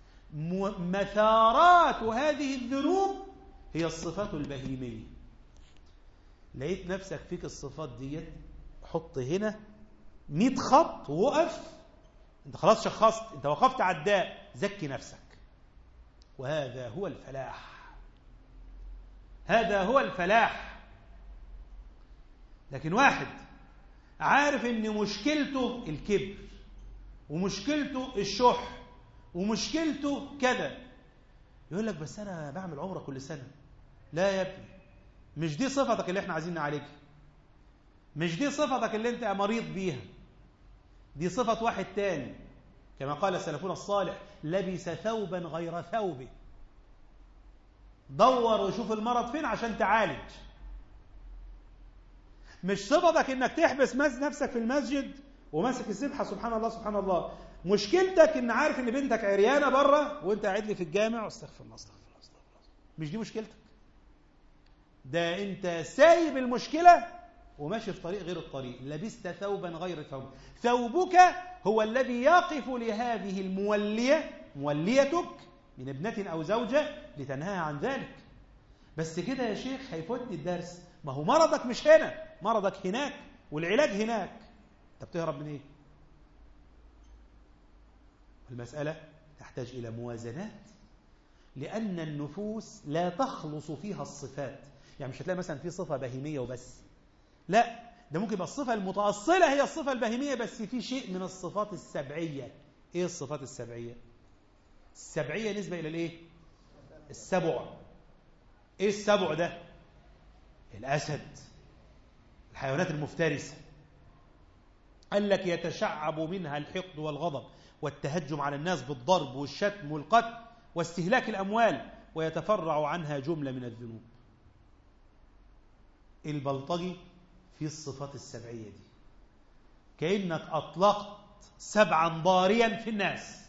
مثارات هذه الذنوب هي الصفات البهيمية لقيت نفسك فيك الصفات ديت حط هنا 100 خط ووقف انت خلاص شخصت انت وقفت على الداء زكي نفسك وهذا هو الفلاح هذا هو الفلاح لكن واحد عارف ان مشكلته الكبر ومشكلته الشح ومشكلته كذا يقول لك بس انا بعمل عمره كل سنه لا يا ابني مش دي صفتك اللي احنا عايزين نعالجها مش دي صفتك اللي انت مريض بيها دي صفة واحد تاني كما قال سلفنا الصالح لبس ثوبا غير ثوبه دور وشوف المرض فين عشان تعالج مش صفتك انك تحبس نفسك في المسجد وماسك السبحه سبحان الله سبحان الله مشكلتك ان عارف ان بنتك عريانه بره وانت قاعد لي في الجامع واستغفر الله استغفر الله استغفر الله مش دي مشكلتك ده انت سايب المشكله وماشي في طريق غير الطريق لبست ثوبا غير ثوب ثوبك هو الذي يقف لهذه المولية موليتك من ابنة أو زوجة لتنهاها عن ذلك بس كده يا شيخ هيفوتني الدرس ما هو مرضك مش هنا مرضك هناك والعلاج هناك انت بتهرب من ايه المسألة تحتاج إلى موازنات لأن النفوس لا تخلص فيها الصفات يعني مش هتلاقي مثلا في صفة بهيمية وبس لا ده ممكن يبقى الصفة المتأصلة هي الصفة البهيمية بس في شيء من الصفات السبعية ايه الصفات السبعية السبعية نسبة إلى الايه السبع ايه السبع ده الأسد الحيوانات المفترسة قال لك يتشعب منها الحقد والغضب والتهجم على الناس بالضرب والشتم والقتل واستهلاك الأموال ويتفرع عنها جملة من الذنوب البلطجي في الصفات السبعية دي كأنك أطلقت سبعا ضاريا في الناس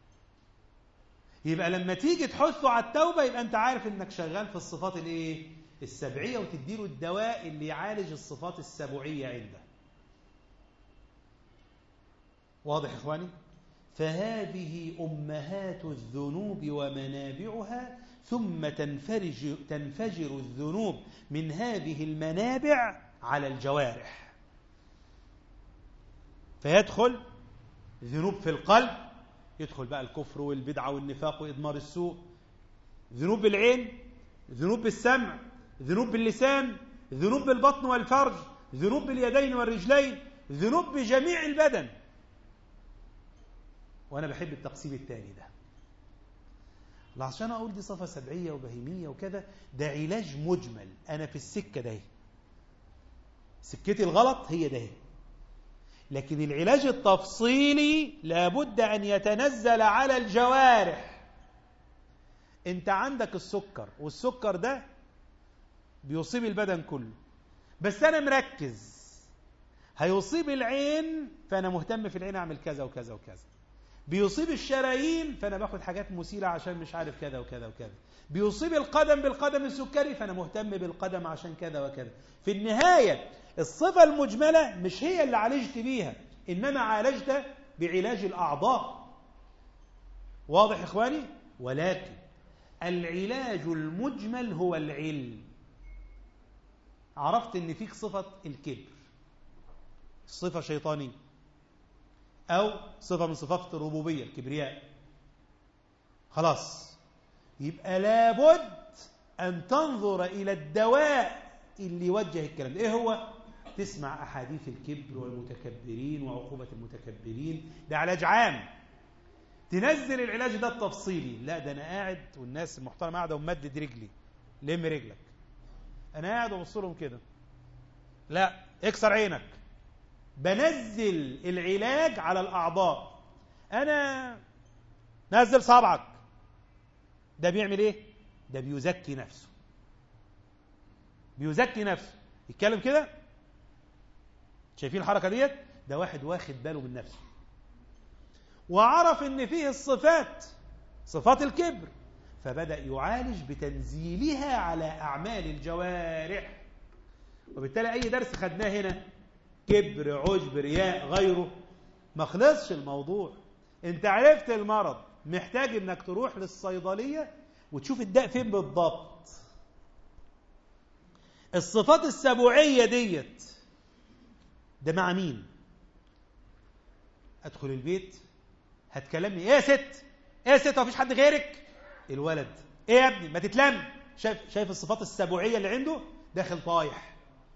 يبقى لما تيجي تحثه على التوبة يبقى أنت عارف أنك شغال في الصفات الإيه؟ السبعية وتديله الدواء اللي يعالج الصفات السبعية عنده واضح يا إخواني؟ فهذه أمهات الذنوب ومنابعها ثم تنفرج تنفجر الذنوب من هذه المنابع على الجوارح فيدخل ذنوب في القلب يدخل بقى الكفر والبدعة والنفاق وإدمار السوء ذنوب بالعين ذنوب بالسمع ذنوب باللسان ذنوب بالبطن والفرج ذنوب باليدين والرجلين ذنوب بجميع البدن وأنا بحب التقسيم الثاني ده عشان أقول دي صفة سبعية وبهيمية وكذا ده علاج مجمل أنا في السكة ده سكتي الغلط هي ده لكن العلاج التفصيلي لابد أن يتنزل على الجوارح انت عندك السكر والسكر ده بيصيب البدن كله بس انا مركز هيصيب العين فانا مهتم في العين اعمل كذا وكذا وكذا بيصيب الشرايين فانا باخد حاجات مثيره عشان مش عارف كذا وكذا وكذا بيصيب القدم بالقدم السكري فانا مهتم بالقدم عشان كذا وكذا في النهايه الصفه المجمله مش هي اللي عالجت بيها انما عالجت بعلاج الاعضاء واضح اخواني ولكن العلاج المجمل هو العلم عرفت ان فيك صفة الكبر صفة شيطانية او صفة من صفات الربوبية الكبرياء خلاص يبقى لابد ان تنظر الى الدواء اللي يوجه الكلام ده ايه هو تسمع احاديث الكبر والمتكبرين وعقوبة المتكبرين ده علاج عام تنزل العلاج ده التفصيلي لا ده انا قاعد والناس المحترمه قاعده ومدد رجلي لم رجلك انا قاعد وبص لهم كده لا اكسر عينك بنزل العلاج على الاعضاء انا نزل صابعك ده بيعمل ايه ده بيزكي نفسه بيزكي نفسه يتكلم كده شايفين الحركه ديت ده واحد واخد باله من نفسه وعرف ان فيه الصفات صفات الكبر فبدأ يعالج بتنزيلها على أعمال الجوارح وبالتالي أي درس خدناه هنا كبر عجب رياء غيره ما خلصش الموضوع انت عرفت المرض محتاج انك تروح للصيدلية وتشوف الداء فين بالضبط الصفات السبوعية ديت ده مع مين ادخل البيت هتكلمني ايه يا ست ايه يا ست مفيش حد غيرك الولد ايه يا ابني ما تتلم شايف شايف الصفات السبوعيه اللي عنده داخل طايح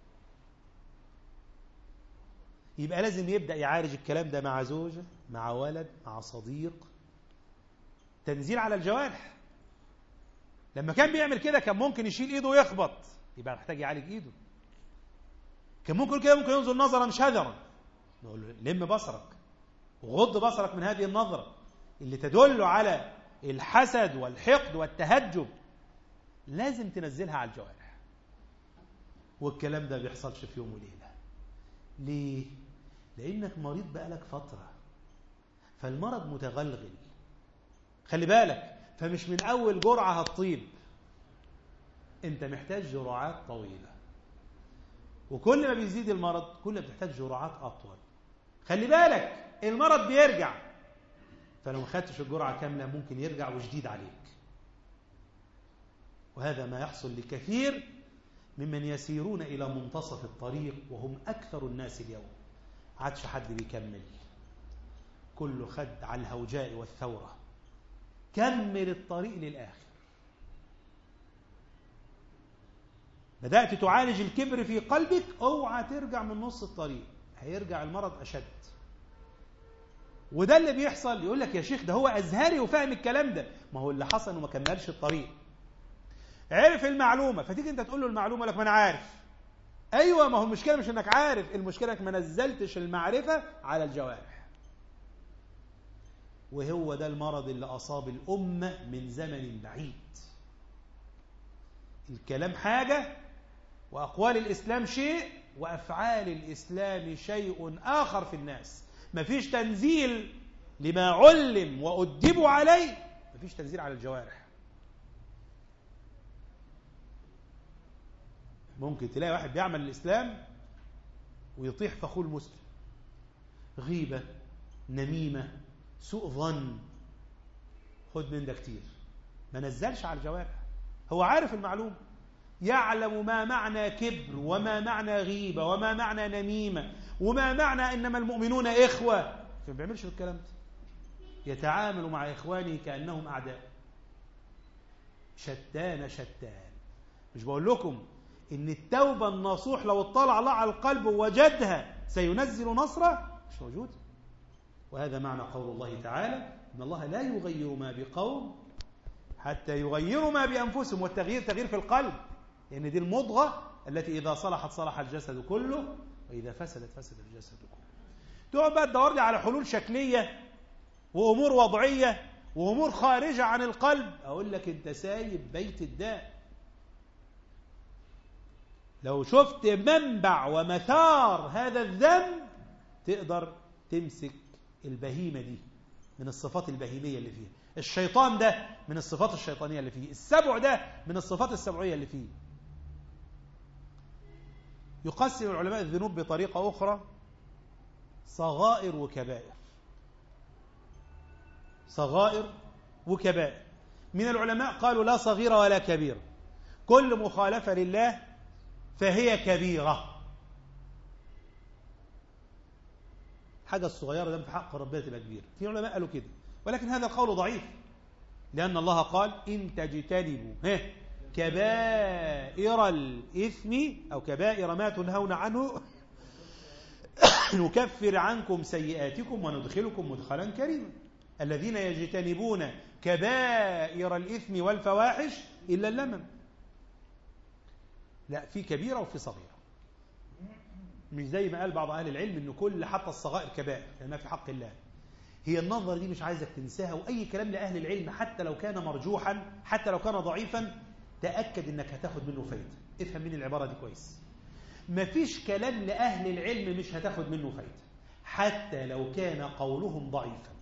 يبقى لازم يبدا يعالج الكلام ده مع زوجه مع ولد مع صديق تنزيل على الجوارح لما كان بيعمل كده كان ممكن يشيل ايده ويخبط يبقى محتاج يعالج ايده كان ممكن كده ممكن ينظر نظرا شذرا نقول له لم بصرك وغض بصرك من هذه النظرة اللي تدل على الحسد والحقد والتهجب لازم تنزلها على الجوارح والكلام ده بيحصلش في يوم وليلة ليه؟ لأنك مريض بقالك فترة فالمرض متغلغل خلي بالك فمش من أول جرعة هتطيب أنت محتاج جرعات طويلة وكل ما بيزيد المرض كل ما بتحتاج جرعات أطول خلي بالك المرض بيرجع فلو ما خدتش الجرعة كاملة ممكن يرجع وجديد عليك وهذا ما يحصل لكثير ممن يسيرون إلى منتصف الطريق وهم أكثر الناس اليوم عادش حد بيكمل كله خد على الهوجاء والثورة كمل الطريق للآخر بدأت تعالج الكبر في قلبك اوعى ترجع من نص الطريق هيرجع المرض أشد وده اللي بيحصل يقول لك يا شيخ ده هو أزهري وفاهم الكلام ده ما هو اللي حصل وما كملش الطريق عرف المعلومة فتيجي انت تقول له المعلومة لك ما انا عارف ايوه ما هو المشكلة مش انك عارف المشكلة انك ما نزلتش المعرفة على الجوارح وهو ده المرض اللي أصاب الأمة من زمن بعيد الكلام حاجة وأقوال الإسلام شيء وأفعال الإسلام شيء آخر في الناس مفيش تنزيل لما علم وأدبوا عليه مفيش تنزيل على الجوارح ممكن تلاقي واحد بيعمل الإسلام ويطيح في أخوه المسلم غيبة نميمة سوء ظن خد من ده كتير ما نزلش على الجوارح هو عارف المعلومة يعلم ما معنى كبر وما معنى غيبة وما معنى نميمة وما معنى إنما المؤمنون إخوة فما بيعملش الكلام ده يتعامل مع إخوانه كأنهم أعداء شتان شتان مش بقول لكم إن التوبة النصوح لو اطلع الله على القلب ووجدها سينزل نصره مش موجود وهذا معنى قول الله تعالى إن الله لا يغير ما بقوم حتى يغيروا ما بأنفسهم والتغيير تغيير في القلب لأن يعني دي المضغة التي إذا صلحت صلح الجسد كله وإذا فسدت فسد الجسد كله تقعد بقى تدور لي على حلول شكلية وأمور وضعية وأمور خارجة عن القلب أقول لك أنت سايب بيت الداء لو شفت منبع ومثار هذا الذنب تقدر تمسك البهيمة دي من الصفات البهيمية اللي فيها الشيطان ده من الصفات الشيطانية اللي فيه السبع ده من الصفات السبعية اللي فيه يقسم العلماء الذنوب بطريقة أخرى صغائر وكبائر صغائر وكبائر من العلماء قالوا لا صغيرة ولا كبيرة كل مخالفة لله فهي كبيرة حاجة الصغيرة ده في حق ربنا تبقى كبيرة في علماء قالوا كده ولكن هذا القول ضعيف لأن الله قال إن تجتنبوا كبائر الإثم أو كبائر ما تنهون عنه نكفر عنكم سيئاتكم وندخلكم مدخلا كريما الذين يجتنبون كبائر الإثم والفواحش إلا اللمم لا في كبيرة وفي صغيرة مش زي ما قال بعض أهل العلم أن كل حتى الصغائر كبائر لأنها في حق الله هي النظرة دي مش عايزك تنساها وأي كلام لأهل العلم حتى لو كان مرجوحا حتى لو كان ضعيفا تأكد أنك هتاخد منه فايدة افهم من العبارة دي كويس مفيش كلام لأهل العلم مش هتاخد منه فايدة حتى لو كان قولهم ضعيفا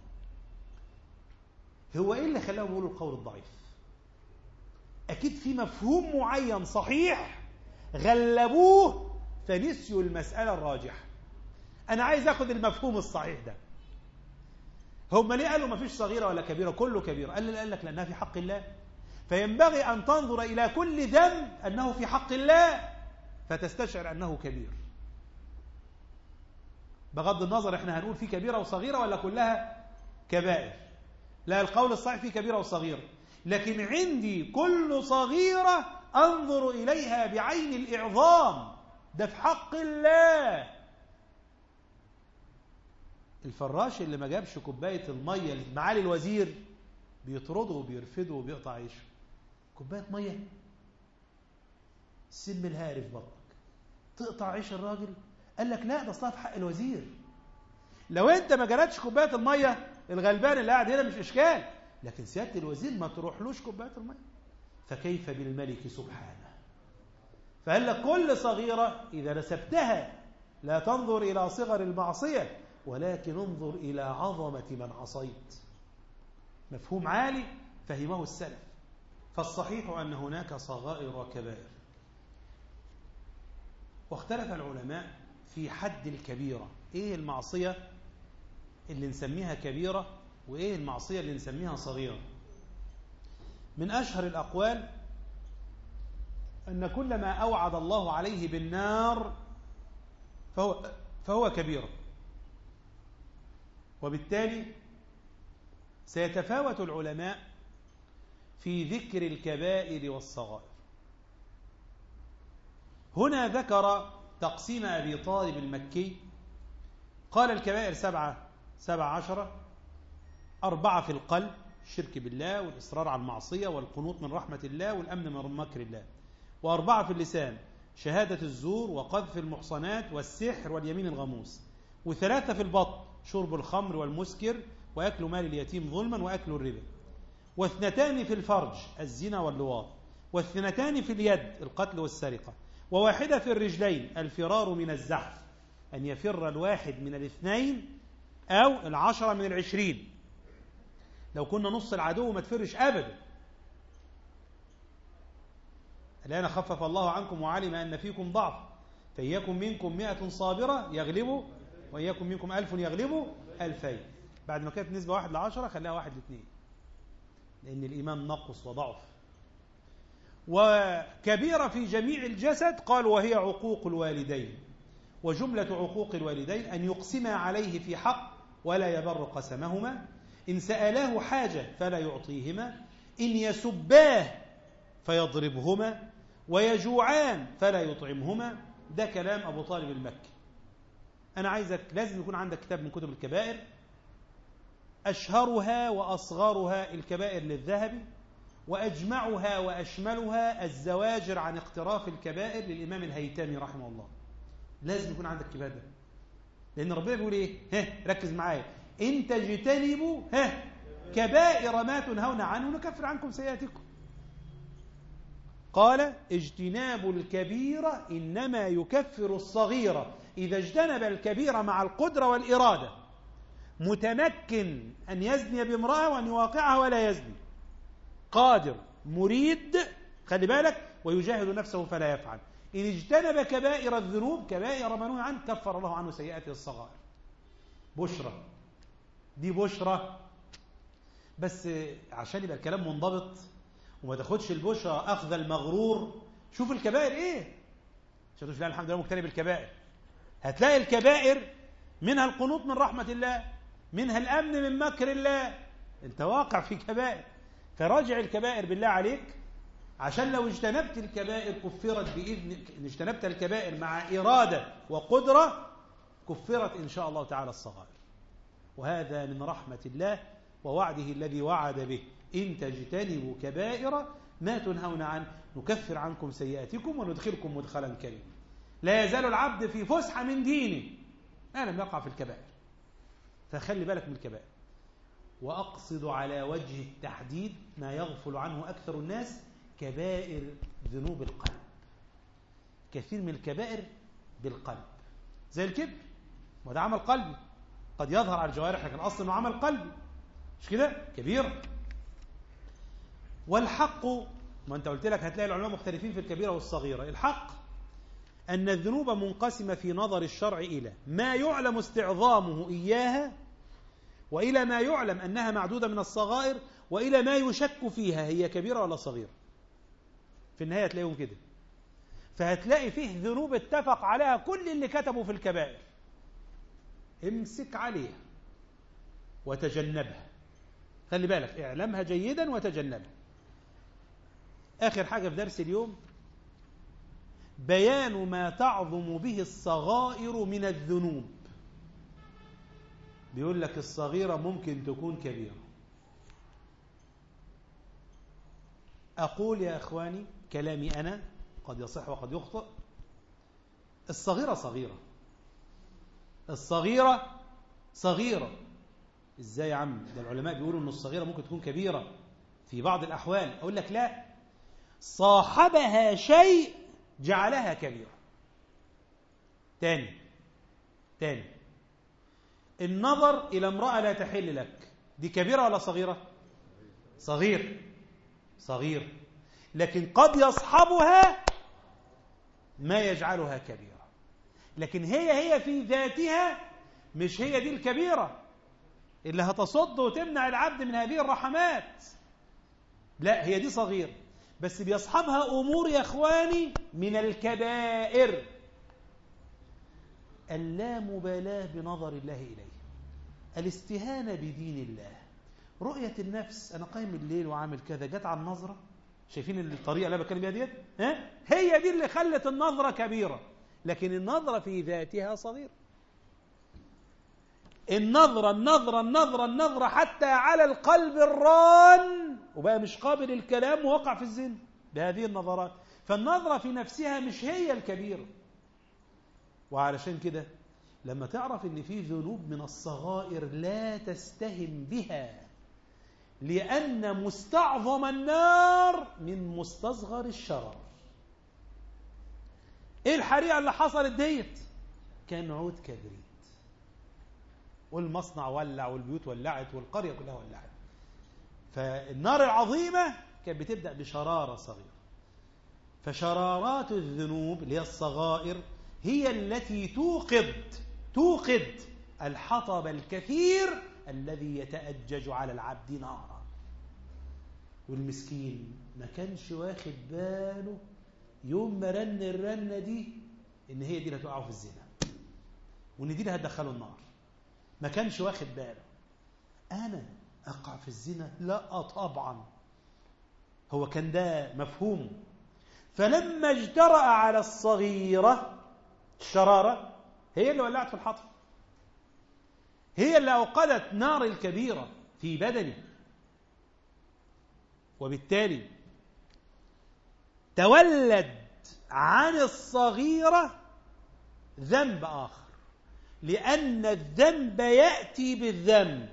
هو إيه اللي خلاهم يقولوا القول الضعيف أكيد في مفهوم معين صحيح غلبوه فنسيوا المسألة الراجحة أنا عايز أخذ المفهوم الصحيح ده هم ليه قالوا ما فيش صغيرة ولا كبيرة كله كبيرة قال, قال لك لأنها في حق الله فينبغي أن تنظر إلى كل ذنب أنه في حق الله فتستشعر أنه كبير بغض النظر احنا هنقول في كبيرة وصغيرة ولا كلها كبائر لا القول الصحيح في كبيرة وصغيرة لكن عندي كل صغيرة أنظر إليها بعين الإعظام ده في حق الله الفراش اللي ما جابش كوباية المية لمعالي الوزير بيطرده وبيرفده وبيقطع عيشه كوباية مية سم الهاري في بطنك تقطع عيش الراجل قال لك لا ده اصلها في حق الوزير لو انت ما جرتش كوبايه الميه الغلبان اللي قاعد هنا مش اشكال لكن سياده الوزير ما تروحلوش كوبايه الميه فكيف بالملك سبحانه فقال لك كل صغيره اذا نسبتها لا تنظر الى صغر المعصيه ولكن انظر الى عظمه من عصيت مفهوم عالي فهمه السلف فالصحيح ان هناك صغائر وكبائر واختلف العلماء في حد الكبيرة ايه المعصية اللي نسميها كبيرة وايه المعصية اللي نسميها صغيرة من أشهر الأقوال أن كل ما أوعد الله عليه بالنار فهو, فهو كبيرة وبالتالي سيتفاوت العلماء في ذكر الكبائر والصغائر هنا ذكر تقسيم أبي طالب المكي قال الكبائر سبعة سبعة عشرة أربعة في القلب الشرك بالله والإصرار على المعصية والقنوط من رحمة الله والأمن من مكر الله وأربعة في اللسان شهادة الزور وقذف المحصنات والسحر واليمين الغموس وثلاثة في البطن شرب الخمر والمسكر وأكل مال اليتيم ظلما وأكل الربا واثنتان في الفرج الزنا واللواط واثنتان في اليد القتل والسرقة وواحدة في الرجلين الفرار من الزحف أن يفر الواحد من الاثنين أو العشرة من العشرين لو كنا نص العدو ما تفرش أبدا الآن خفف الله عنكم وعلم أن فيكم ضعف فإياكم منكم مئة صابرة يغلبوا وإياكم منكم ألف يغلبوا ألفين بعد ما كانت نسبة واحد لعشرة خليها واحد لاثنين لأن الإيمان نقص وضعف وكبيرة في جميع الجسد قال وهي عقوق الوالدين وجملة عقوق الوالدين أن يقسما عليه في حق ولا يبر قسمهما إن سألاه حاجة فلا يعطيهما إن يسباه فيضربهما ويجوعان فلا يطعمهما ده كلام أبو طالب المكي أنا عايزك لازم يكون عندك كتاب من كتب الكبائر أشهرها وأصغرها الكبائر للذهبي وأجمعها وأشملها الزواجر عن اقتراف الكبائر للإمام الهيتامي رحمه الله لازم يكون عندك كتاب ده لأن ربنا بيقول إيه ها ركز معايا إن تجتنبوا ها كبائر ما تنهون عنه نكفر عنكم سيئاتكم قال اجتناب الكبيرة إنما يكفر الصغيرة إذا اجتنب الكبيرة مع القدرة والإرادة متمكن أن يزني بامرأة وأن يواقعها ولا يزني قادر مريد خلي بالك ويجاهد نفسه فلا يفعل إن اجتنب كبائر الذنوب كبائر منوع عنه كفر الله عنه سيئاته الصغائر بشرى دي بشرى بس عشان يبقى الكلام منضبط وما تاخدش البشرى أخذ المغرور شوف الكبائر إيه عشان تقول الحمد لله مجتنب الكبائر هتلاقي الكبائر منها القنوط من رحمة الله منها الأمن من مكر الله أنت واقع في كبائر فراجع الكبائر بالله عليك عشان لو اجتنبت الكبائر كفرت بإذن إن اجتنبت الكبائر مع إرادة وقدرة كفرت إن شاء الله تعالى الصغائر وهذا من رحمة الله ووعده الذي وعد به إن تجتنبوا كبائر ما تنهون عنه نكفر عنكم سيئاتكم وندخلكم مدخلا كريما لا يزال العبد في فسحة من دينه ما لم يقع في الكبائر فخلي بالك من الكبائر وأقصد على وجه التحديد ما يغفل عنه أكثر الناس كبائر ذنوب القلب كثير من الكبائر بالقلب زي الكبر وده عمل قلبي قد يظهر على الجوارح لكن أصلا انه عمل قلبي مش كده كبير والحق ما انت قلت لك هتلاقي العلماء مختلفين في الكبيرة والصغيرة الحق أن الذنوب منقسمة في نظر الشرع إلى ما يعلم استعظامه إياها وإلى ما يعلم أنها معدودة من الصغائر وإلى ما يشك فيها هي كبيرة ولا صغيرة في النهاية تلاقيهم كده فهتلاقي فيه ذنوب اتفق عليها كل اللي كتبوا في الكبائر امسك عليها وتجنبها خلي بالك اعلمها جيدا وتجنبها آخر حاجة في درس اليوم بيان ما تعظم به الصغائر من الذنوب بيقول لك الصغيرة ممكن تكون كبيرة أقول يا أخواني كلامي أنا قد يصح وقد يخطئ الصغيرة صغيرة الصغيرة صغيرة ازاي يا عم ده العلماء بيقولوا ان الصغيرة ممكن تكون كبيرة في بعض الأحوال أقول لك لا صاحبها شيء جعلها كبيرة تاني تاني النظر إلى امرأة لا تحل لك دي كبيرة ولا صغيرة صغير صغير لكن قد يصحبها ما يجعلها كبيرة لكن هي هي في ذاتها مش هي دي الكبيرة اللي هتصد وتمنع العبد من هذه الرحمات لا هي دي صغيرة بس بيصحبها أمور يا إخواني من الكبائر اللامبالاة بنظر الله إليه الاستهانة بدين الله رؤية النفس أنا قايم الليل وعامل كذا جت على النظرة شايفين الطريقة اللي أنا بتكلم بيها ديت ها هي دي اللي خلت النظرة كبيرة لكن النظرة في ذاتها صغيرة النظرة النظرة النظرة النظرة حتى على القلب الران وبقى مش قابل الكلام ووقع في الزنا بهذه النظرات فالنظرة في نفسها مش هي الكبيرة وعلشان كده لما تعرف ان في ذنوب من الصغائر لا تستهن بها لأن مستعظم النار من مستصغر الشرر ايه الحريقة اللي حصلت ديت كان عود كبريت والمصنع ولع والبيوت ولعت والقرية كلها ولعت فالنار العظيمة كانت بتبدأ بشرارة صغيرة فشرارات الذنوب اللي هي الصغائر هي التي توقد توقد الحطب الكثير الذي يتأجج على العبد نارا والمسكين ما كانش واخد باله يوم ما رن الرنة دي ان هي دي اللي هتوقعه في الزنا وان دي اللي هتدخله النار ما كانش واخد باله انا اقع في الزنا لا طبعا هو كان ده مفهومه فلما اجترأ على الصغيرة الشرارة هي اللي ولعت في الحطب هي اللي أوقدت نار الكبيرة في بدنه وبالتالي تولد عن الصغيرة ذنب آخر لأن الذنب يأتي بالذنب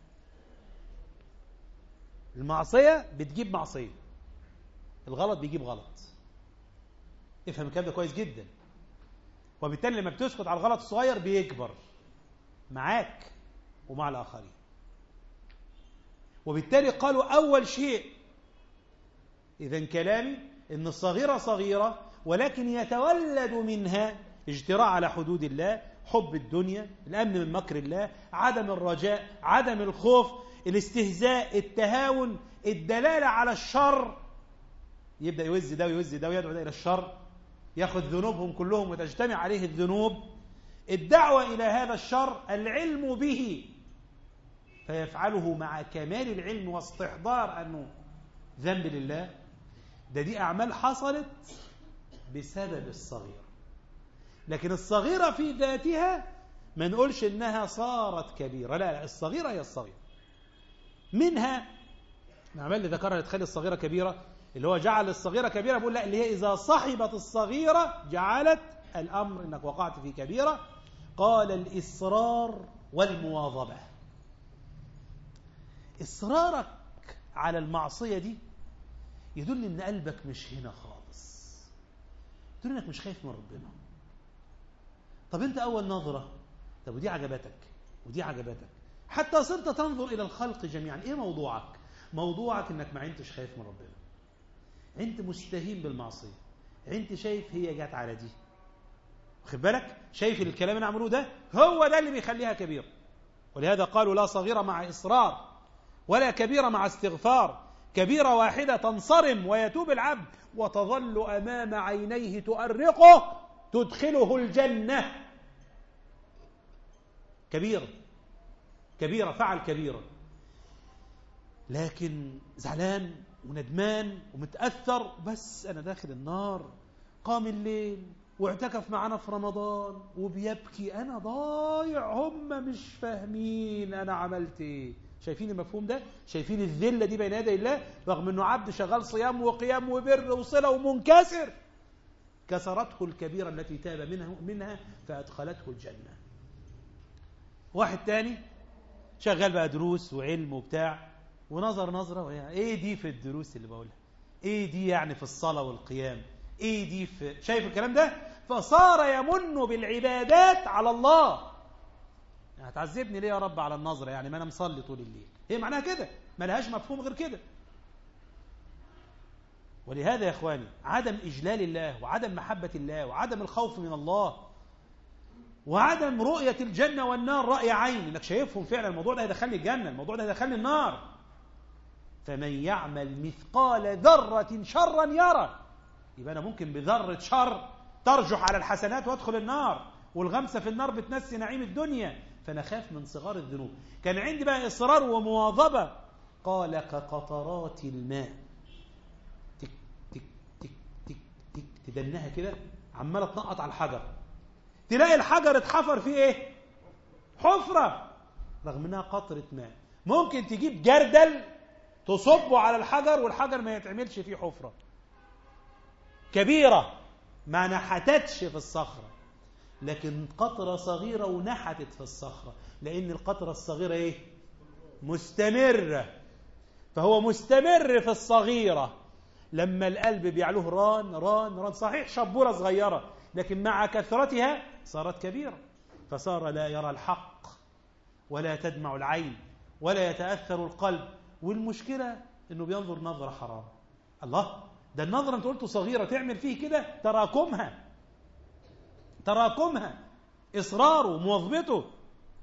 المعصية بتجيب معصية الغلط بيجيب غلط افهم الكلام ده كويس جدا وبالتالي لما بتسكت على الغلط الصغير بيكبر معاك ومع الآخرين وبالتالي قالوا أول شيء إذا كلامي إن الصغيرة صغيرة ولكن يتولد منها اجتراء على حدود الله حب الدنيا الأمن من مكر الله عدم الرجاء عدم الخوف الاستهزاء التهاون الدلالة على الشر يبدأ يوز ده ويوز ده ويدعو ده إلى الشر ياخذ ذنوبهم كلهم وتجتمع عليه الذنوب الدعوة إلى هذا الشر العلم به فيفعله مع كمال العلم واستحضار أنه ذنب لله ده دي أعمال حصلت بسبب الصغيرة لكن الصغيرة في ذاتها ما نقولش إنها صارت كبيرة لا لا الصغيرة هي الصغيرة منها الأعمال اللي ذكرها اللي تخلي الصغيرة كبيرة اللي هو جعل الصغيرة كبيرة بقول لا اللي هي إذا صحبت الصغيرة جعلت الأمر إنك وقعت في كبيرة قال الإصرار والمواظبة إصرارك على المعصية دي يدل إن قلبك مش هنا خالص يدل إنك مش خايف من ربنا طب أنت أول نظرة طب ودي عجبتك ودي عجبتك حتى صرت تنظر إلى الخلق جميعا إيه موضوعك موضوعك إنك ما عندتش خايف من ربنا انت مستهين بالمعصية انت شايف هي جات على دي واخد بالك شايف الكلام اللي عملوه ده هو ده اللي بيخليها كبيرة ولهذا قالوا لا صغيرة مع إصرار ولا كبيرة مع استغفار كبيرة واحدة تنصرم ويتوب العبد وتظل أمام عينيه تؤرقه تدخله الجنة كبيرة كبيرة فعل كبيرة لكن زعلان وندمان ومتأثر بس أنا داخل النار قام الليل واعتكف معنا في رمضان وبيبكي أنا ضايع هم مش فاهمين أنا عملت إيه شايفين المفهوم ده شايفين الذلة دي بين يدي الله رغم أنه عبد شغال صيام وقيام وبر وصلة ومنكسر كسرته الكبيرة التي تاب منها, منها فأدخلته الجنة واحد تاني شغال بقى دروس وعلم وبتاع ونظر نظرة وهي ايه دي في الدروس اللي بقولها ايه دي يعني في الصلاة والقيام ايه دي في شايف الكلام ده فصار يمن بالعبادات على الله يعني هتعذبني ليه يا رب على النظرة يعني ما انا مصلي طول الليل هي معناها كده ما لهاش مفهوم غير كده ولهذا يا اخواني عدم اجلال الله وعدم محبة الله وعدم الخوف من الله وعدم رؤية الجنة والنار رأي عين انك شايفهم فعلا الموضوع ده هيدخلني الجنة الموضوع ده هيدخلني النار فمن يعمل مثقال ذرة شرا يرى يبقى أنا ممكن بذرة شر ترجح على الحسنات وادخل النار والغمسة في النار بتنسي نعيم الدنيا فأنا خاف من صغار الذنوب كان عندي بقى إصرار ومواظبة قال كقطرات الماء تك تك تك تك تك تدنها كده عمالة تنقط على الحجر تلاقي الحجر اتحفر فيه ايه حفرة رغم انها قطرة ماء ممكن تجيب جردل تصبه على الحجر والحجر ما يتعملش فيه حفرة كبيرة ما نحتتش في الصخرة لكن قطرة صغيرة ونحتت في الصخرة لأن القطرة الصغيرة إيه؟ مستمرة فهو مستمر في الصغيرة لما القلب بيعلوه ران ران ران صحيح شبورة صغيرة لكن مع كثرتها صارت كبيرة فصار لا يرى الحق ولا تدمع العين ولا يتأثر القلب والمشكلة انه بينظر نظرة حرام الله ده النظرة انت قلته صغيرة تعمل فيه كده تراكمها تراكمها إصراره مواظبته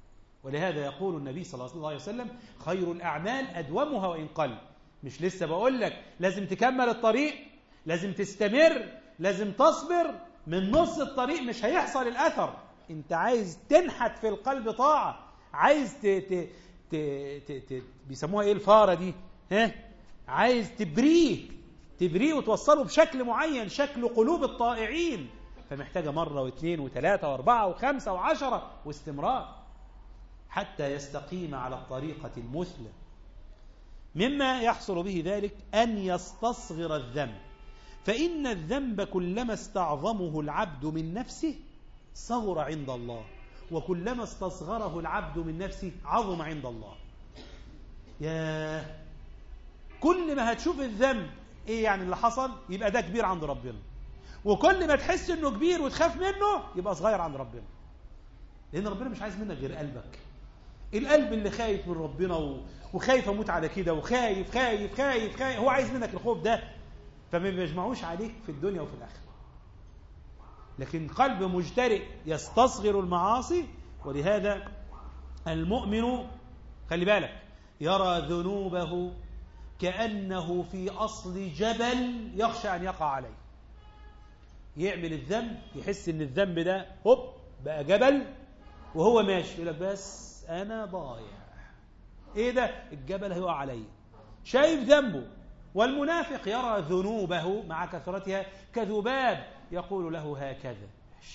ولهذا يقول النبي صلى الله عليه وسلم خير الأعمال أدومها وإن قل مش لسه بقول لك لازم تكمل الطريق لازم تستمر لازم تصبر من نص الطريق مش هيحصل الأثر انت عايز تنحت في القلب طاعة عايز ت... ت... ت... ت... ت... بيسموها ايه الفارة دي ها عايز تبريه تبريه وتوصله بشكل معين شكل قلوب الطائعين فمحتاجة مرة واثنين وثلاثة واربعة وخمسة وعشرة واستمرار حتى يستقيم على الطريقة المثلى مما يحصل به ذلك أن يستصغر الذنب فإن الذنب كلما استعظمه العبد من نفسه صغر عند الله وكلما استصغره العبد من نفسه عظم عند الله يا كل ما هتشوف الذنب ايه يعني اللي حصل يبقى ده كبير عند ربنا وكل ما تحس انه كبير وتخاف منه يبقى صغير عند ربنا لان ربنا مش عايز منك غير قلبك القلب اللي خايف من ربنا وخايف اموت على كده وخايف خايف خايف خايف هو عايز منك الخوف ده فما بيجمعوش عليك في الدنيا وفي الاخره لكن قلب مجترئ يستصغر المعاصي ولهذا المؤمن خلي بالك يرى ذنوبه كأنه في أصل جبل يخشى أن يقع عليه يعمل الذنب يحس ان الذنب ده هوب بقى جبل وهو ماشي يقول لك بس انا ضايع ايه ده الجبل هيقع عليا شايف ذنبه والمنافق يرى ذنوبه مع كثرتها كذباب يقول له هكذا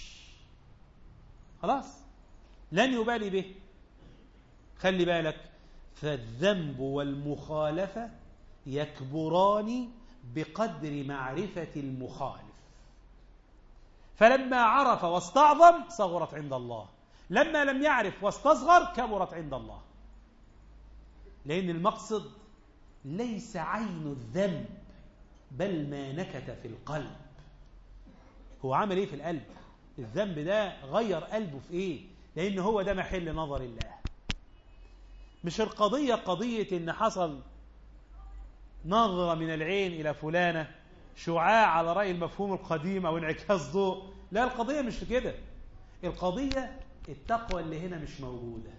خلاص لن يبالي به خلي بالك فالذنب والمخالفة يكبران بقدر معرفة المخالف فلما عرف واستعظم صغرت عند الله لما لم يعرف واستصغر كبرت عند الله لأن المقصد ليس عين الذنب بل ما نكت في القلب هو عمل ايه في القلب الذنب ده غير قلبه في ايه لان هو ده محل نظر الله مش القضية قضية ان حصل نظرة من العين الى فلانة شعاع على رأي المفهوم القديم او انعكاس ضوء لا القضية مش كده القضية التقوى اللي هنا مش موجودة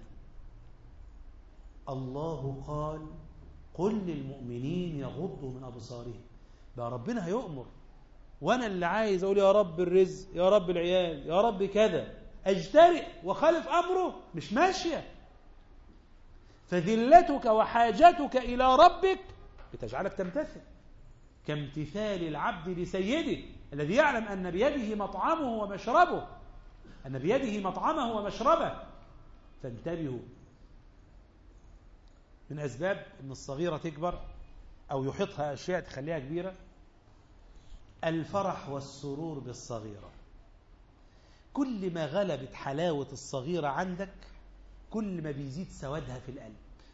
الله قال قل للمؤمنين يغضوا من أبصارهم بقى ربنا هيؤمر وانا اللي عايز اقول يا رب الرزق يا رب العيال يا رب كذا اجترئ وخالف امره مش ماشيه فذلتك وحاجتك الى ربك بتجعلك تمتثل كامتثال العبد لسيده الذي يعلم ان بيده مطعمه ومشربه ان بيده مطعمه ومشربه فانتبهوا من اسباب ان الصغيره تكبر او يحيطها اشياء تخليها كبيره الفرح والسرور بالصغيرة كل ما غلبت حلاوة الصغيرة عندك كل ما بيزيد سوادها في القلب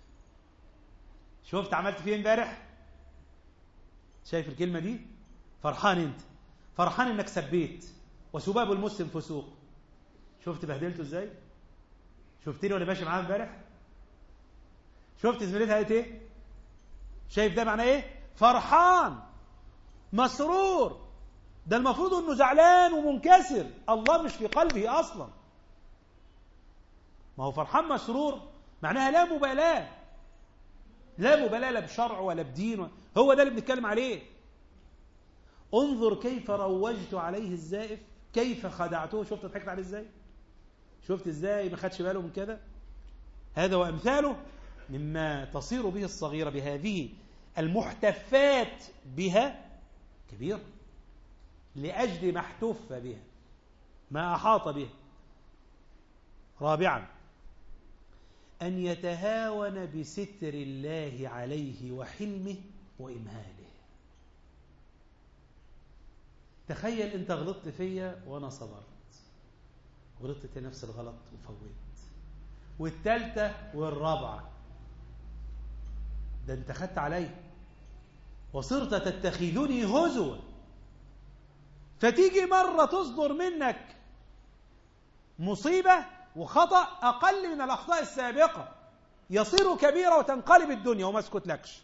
شفت عملت فيه امبارح شايف الكلمة دي فرحان انت فرحان انك سبيت وسباب المسلم فسوق شفت بهدلته ازاي شفتني وانا ماشي معاه امبارح شفت زميلتها قالت ايه شايف ده معناه ايه فرحان مسرور ده المفروض انه زعلان ومنكسر الله مش في قلبه اصلا ما هو فرحان مسرور معناها لا مبالاة لا مبالاة لا بشرع ولا بدين هو ده اللي بنتكلم عليه انظر كيف روجت عليه الزائف كيف خدعته شفت ضحكت عليه ازاي شفت ازاي ما خدش باله من كده هذا وامثاله مما تصير به الصغيرة بهذه المحتفات بها كبير لأجل ما احتف بها ما أحاط به رابعا أن يتهاون بستر الله عليه وحلمه وإمهاله تخيل أنت غلطت فيا وأنا صبرت غلطت نفس الغلط وفوت والثالثة والرابعة ده انت خدت عليا وصرت تتخذني هزوا فتيجي مرة تصدر منك مصيبة وخطأ أقل من الأخطاء السابقة يصير كبيرة وتنقلب الدنيا وما اسكت لكش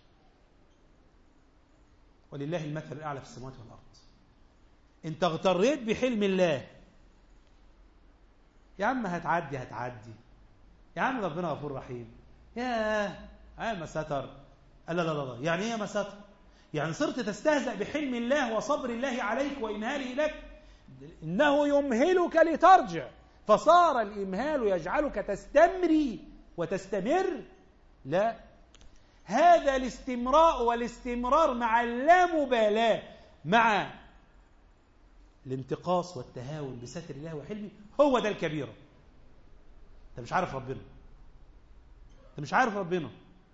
ولله المثل الأعلى في السماوات والأرض انت اغتريت بحلم الله يا عم هتعدي هتعدي يا عم ربنا غفور رحيم يا يا ما ستر لا لا لا يعني ايه ما ستر يعني صرت تستهزأ بحلم الله وصبر الله عليك وإمهاله لك إنه يمهلك لترجع فصار الإمهال يجعلك تستمري وتستمر لا هذا الاستمراء والاستمرار مع اللامبالاة مع الانتقاص والتهاون بستر الله وحلمه هو ده الكبيرة انت مش عارف ربنا انت مش عارف ربنا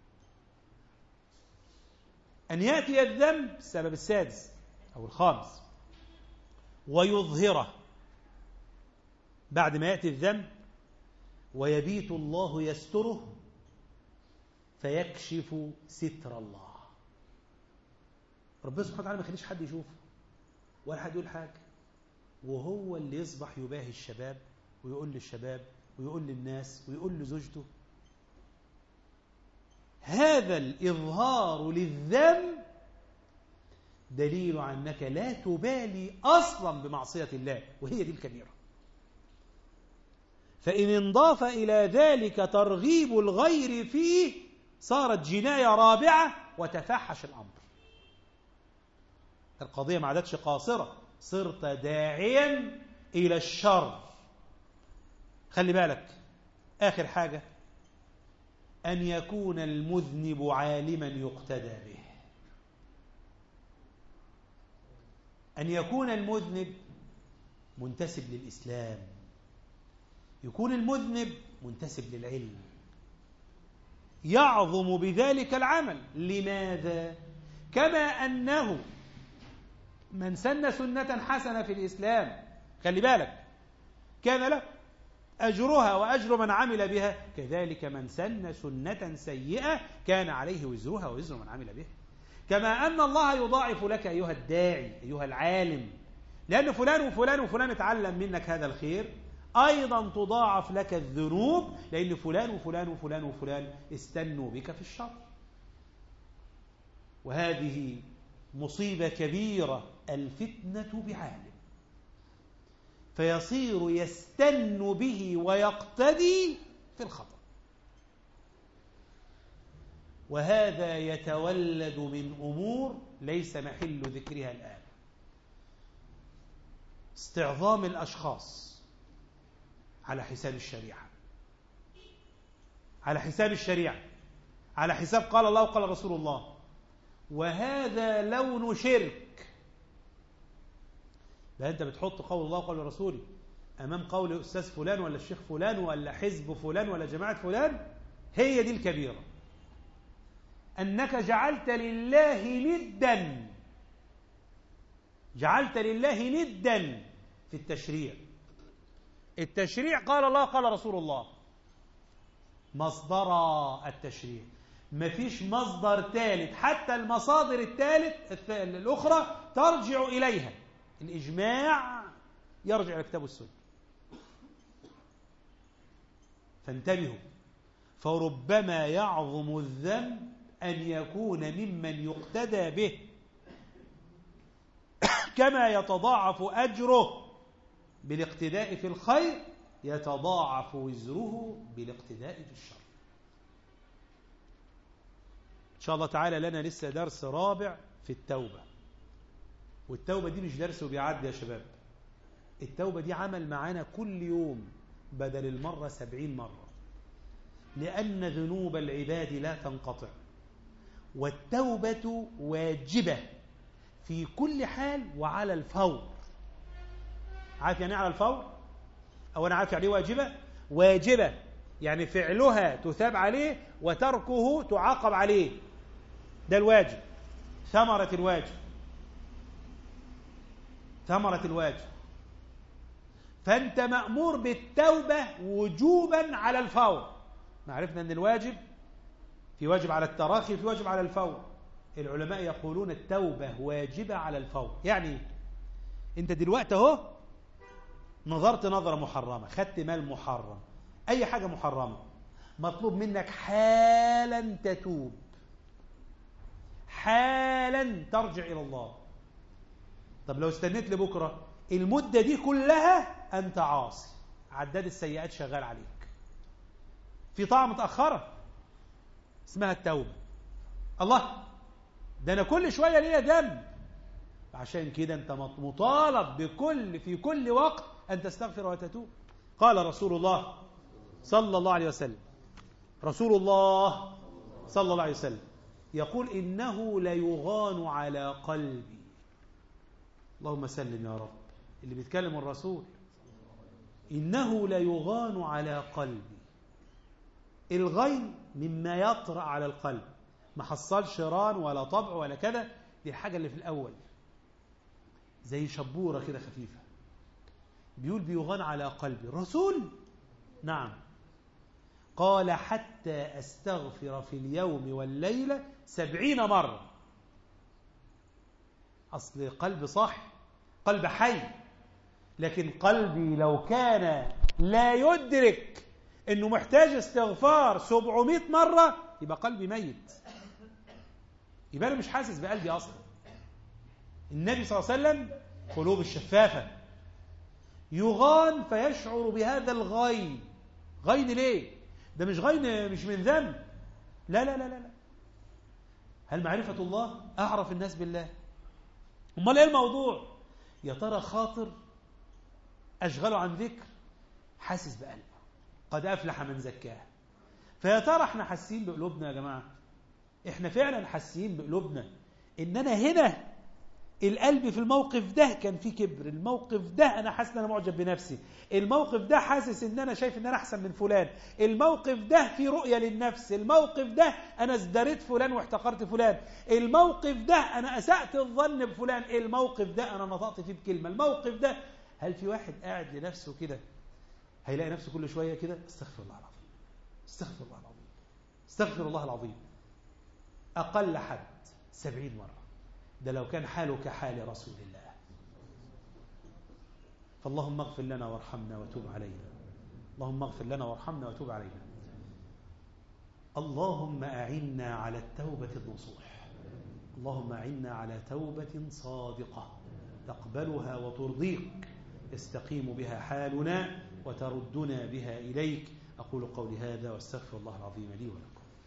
أن يأتي الذنب السبب السادس أو الخامس ويظهره بعد ما يأتي الذنب ويبيت الله يستره فيكشف ستر الله ربنا سبحانه وتعالى ما يخليش حد يشوفه ولا حد يقول حاجة وهو اللي يصبح يباهي الشباب ويقول للشباب ويقول للناس ويقول لزوجته هذا الإظهار للذنب دليل عنك لا تبالي أصلا بمعصية الله وهي دي الكبيرة فإن انضاف إلى ذلك ترغيب الغير فيه صارت جناية رابعة وتفحش الأمر القضية ما عادتش قاصرة صرت داعيا إلى الشر خلي بالك آخر حاجة أن يكون المذنب عالما يقتدى به أن يكون المذنب منتسب للإسلام يكون المذنب منتسب للعلم يعظم بذلك العمل لماذا؟ كما أنه من سن سنة حسنة في الإسلام خلي بالك كان له أجرها وأجر من عمل بها كذلك من سن سنة سيئة كان عليه وزرها ووزر من عمل بها كما أن الله يضاعف لك أيها الداعي أيها العالم لأن فلان وفلان وفلان اتعلم منك هذا الخير أيضا تضاعف لك الذنوب لأن فلان وفلان وفلان وفلان استنوا بك في الشر وهذه مصيبة كبيرة الفتنة بعالم فيصير يستن به ويقتدي في الخطأ وهذا يتولد من أمور ليس محل ذكرها الآن استعظام الأشخاص على حساب الشريعة على حساب الشريعة على حساب قال الله وقال رسول الله وهذا لون شرك لا أنت بتحط قول الله وقول رسوله أمام قول أستاذ فلان ولا الشيخ فلان ولا حزب فلان ولا جماعة فلان هي دي الكبيرة أنك جعلت لله ندا جعلت لله ندا في التشريع التشريع قال الله قال رسول الله مصدر التشريع مفيش مصدر ثالث حتى المصادر الثالث الأخرى ترجع إليها الإجماع يرجع إلى كتاب السنة فانتبهوا فربما يعظم الذنب أن يكون ممن يقتدى به كما يتضاعف أجره بالاقتداء في الخير يتضاعف وزره بالاقتداء في الشر إن شاء الله تعالى لنا لسه درس رابع في التوبة والتوبة دي مش درس وبيعدي يا شباب التوبة دي عمل معانا كل يوم بدل المرة سبعين مرة لأن ذنوب العباد لا تنقطع والتوبة واجبة في كل حال وعلى الفور عارف يعني على الفور أو أنا عارف يعني واجبة واجبة يعني فعلها تثاب عليه وتركه تعاقب عليه ده الواجب ثمرة الواجب ثمرة الواجب فأنت مأمور بالتوبة وجوبا على الفور عرفنا أن الواجب في واجب على التراخي في واجب على الفور العلماء يقولون التوبة واجبة على الفور يعني انت دلوقتي اهو نظرت نظرة محرمة خدت مال محرم أي حاجة محرمة مطلوب منك حالا تتوب حالا ترجع إلى الله طب لو استنيت لبكرة المدة دي كلها أنت عاصي عداد السيئات شغال عليك في طاعة متأخرة اسمها التوبة الله ده أنا كل شوية ليا ذنب عشان كده أنت مطالب بكل في كل وقت أن تستغفر وتتوب قال رسول الله صلى الله عليه وسلم رسول الله صلى الله عليه وسلم يقول إنه ليغان على قلبي اللهم سلم يا رب اللي بيتكلم الرسول إنه ليغان على قلبي الغين مما يطرأ على القلب ما حصلش ران ولا طبع ولا كده دي الحاجة اللي في الأول زي شبورة كده خفيفة بيقول بيغان على قلبي الرسول نعم قال حتى أستغفر في اليوم والليلة سبعين مرة أصل قلب صح قلب حي لكن قلبي لو كان لا يدرك أنه محتاج استغفار سبعمائة مرة يبقى قلبي ميت يبقى أنا مش حاسس بقلبي أصلا النبي صلى الله عليه وسلم قلوب الشفافة يغان فيشعر بهذا الغين غين ليه ده مش غين مش من ذنب لا لا لا لا لا هل معرفة الله أعرف الناس بالله امال ايه الموضوع يا ترى خاطر أشغله عن ذكر حاسس بقلبه قد أفلح من زكاه فيا ترى احنا حاسين بقلوبنا يا جماعة احنا فعلا حاسين بقلوبنا ان انا هنا القلب في الموقف ده كان فيه كبر الموقف ده انا حاسس ان انا معجب بنفسي الموقف ده حاسس ان انا شايف ان انا احسن من فلان الموقف ده فيه رؤية للنفس الموقف ده انا ازدريت فلان واحتقرت فلان الموقف ده انا اسأت الظن بفلان الموقف ده انا نطقت فيه بكلمة الموقف ده هل في واحد قاعد لنفسه كده هيلاقي نفسه كل شوية كده استغفر الله العظيم استغفر الله العظيم استغفر الله العظيم أقل حد سبعين مرة ده لو كان حاله كحال رسول الله فاللهم اغفر لنا وارحمنا وتوب علينا اللهم اغفر لنا وارحمنا وتوب علينا اللهم أعنا على التوبة النصوح اللهم أعنا على توبة صادقة تقبلها وترضيك يستقيم بها حالنا وتردنا بها إليك أقول قولي هذا واستغفر الله العظيم لي ولكم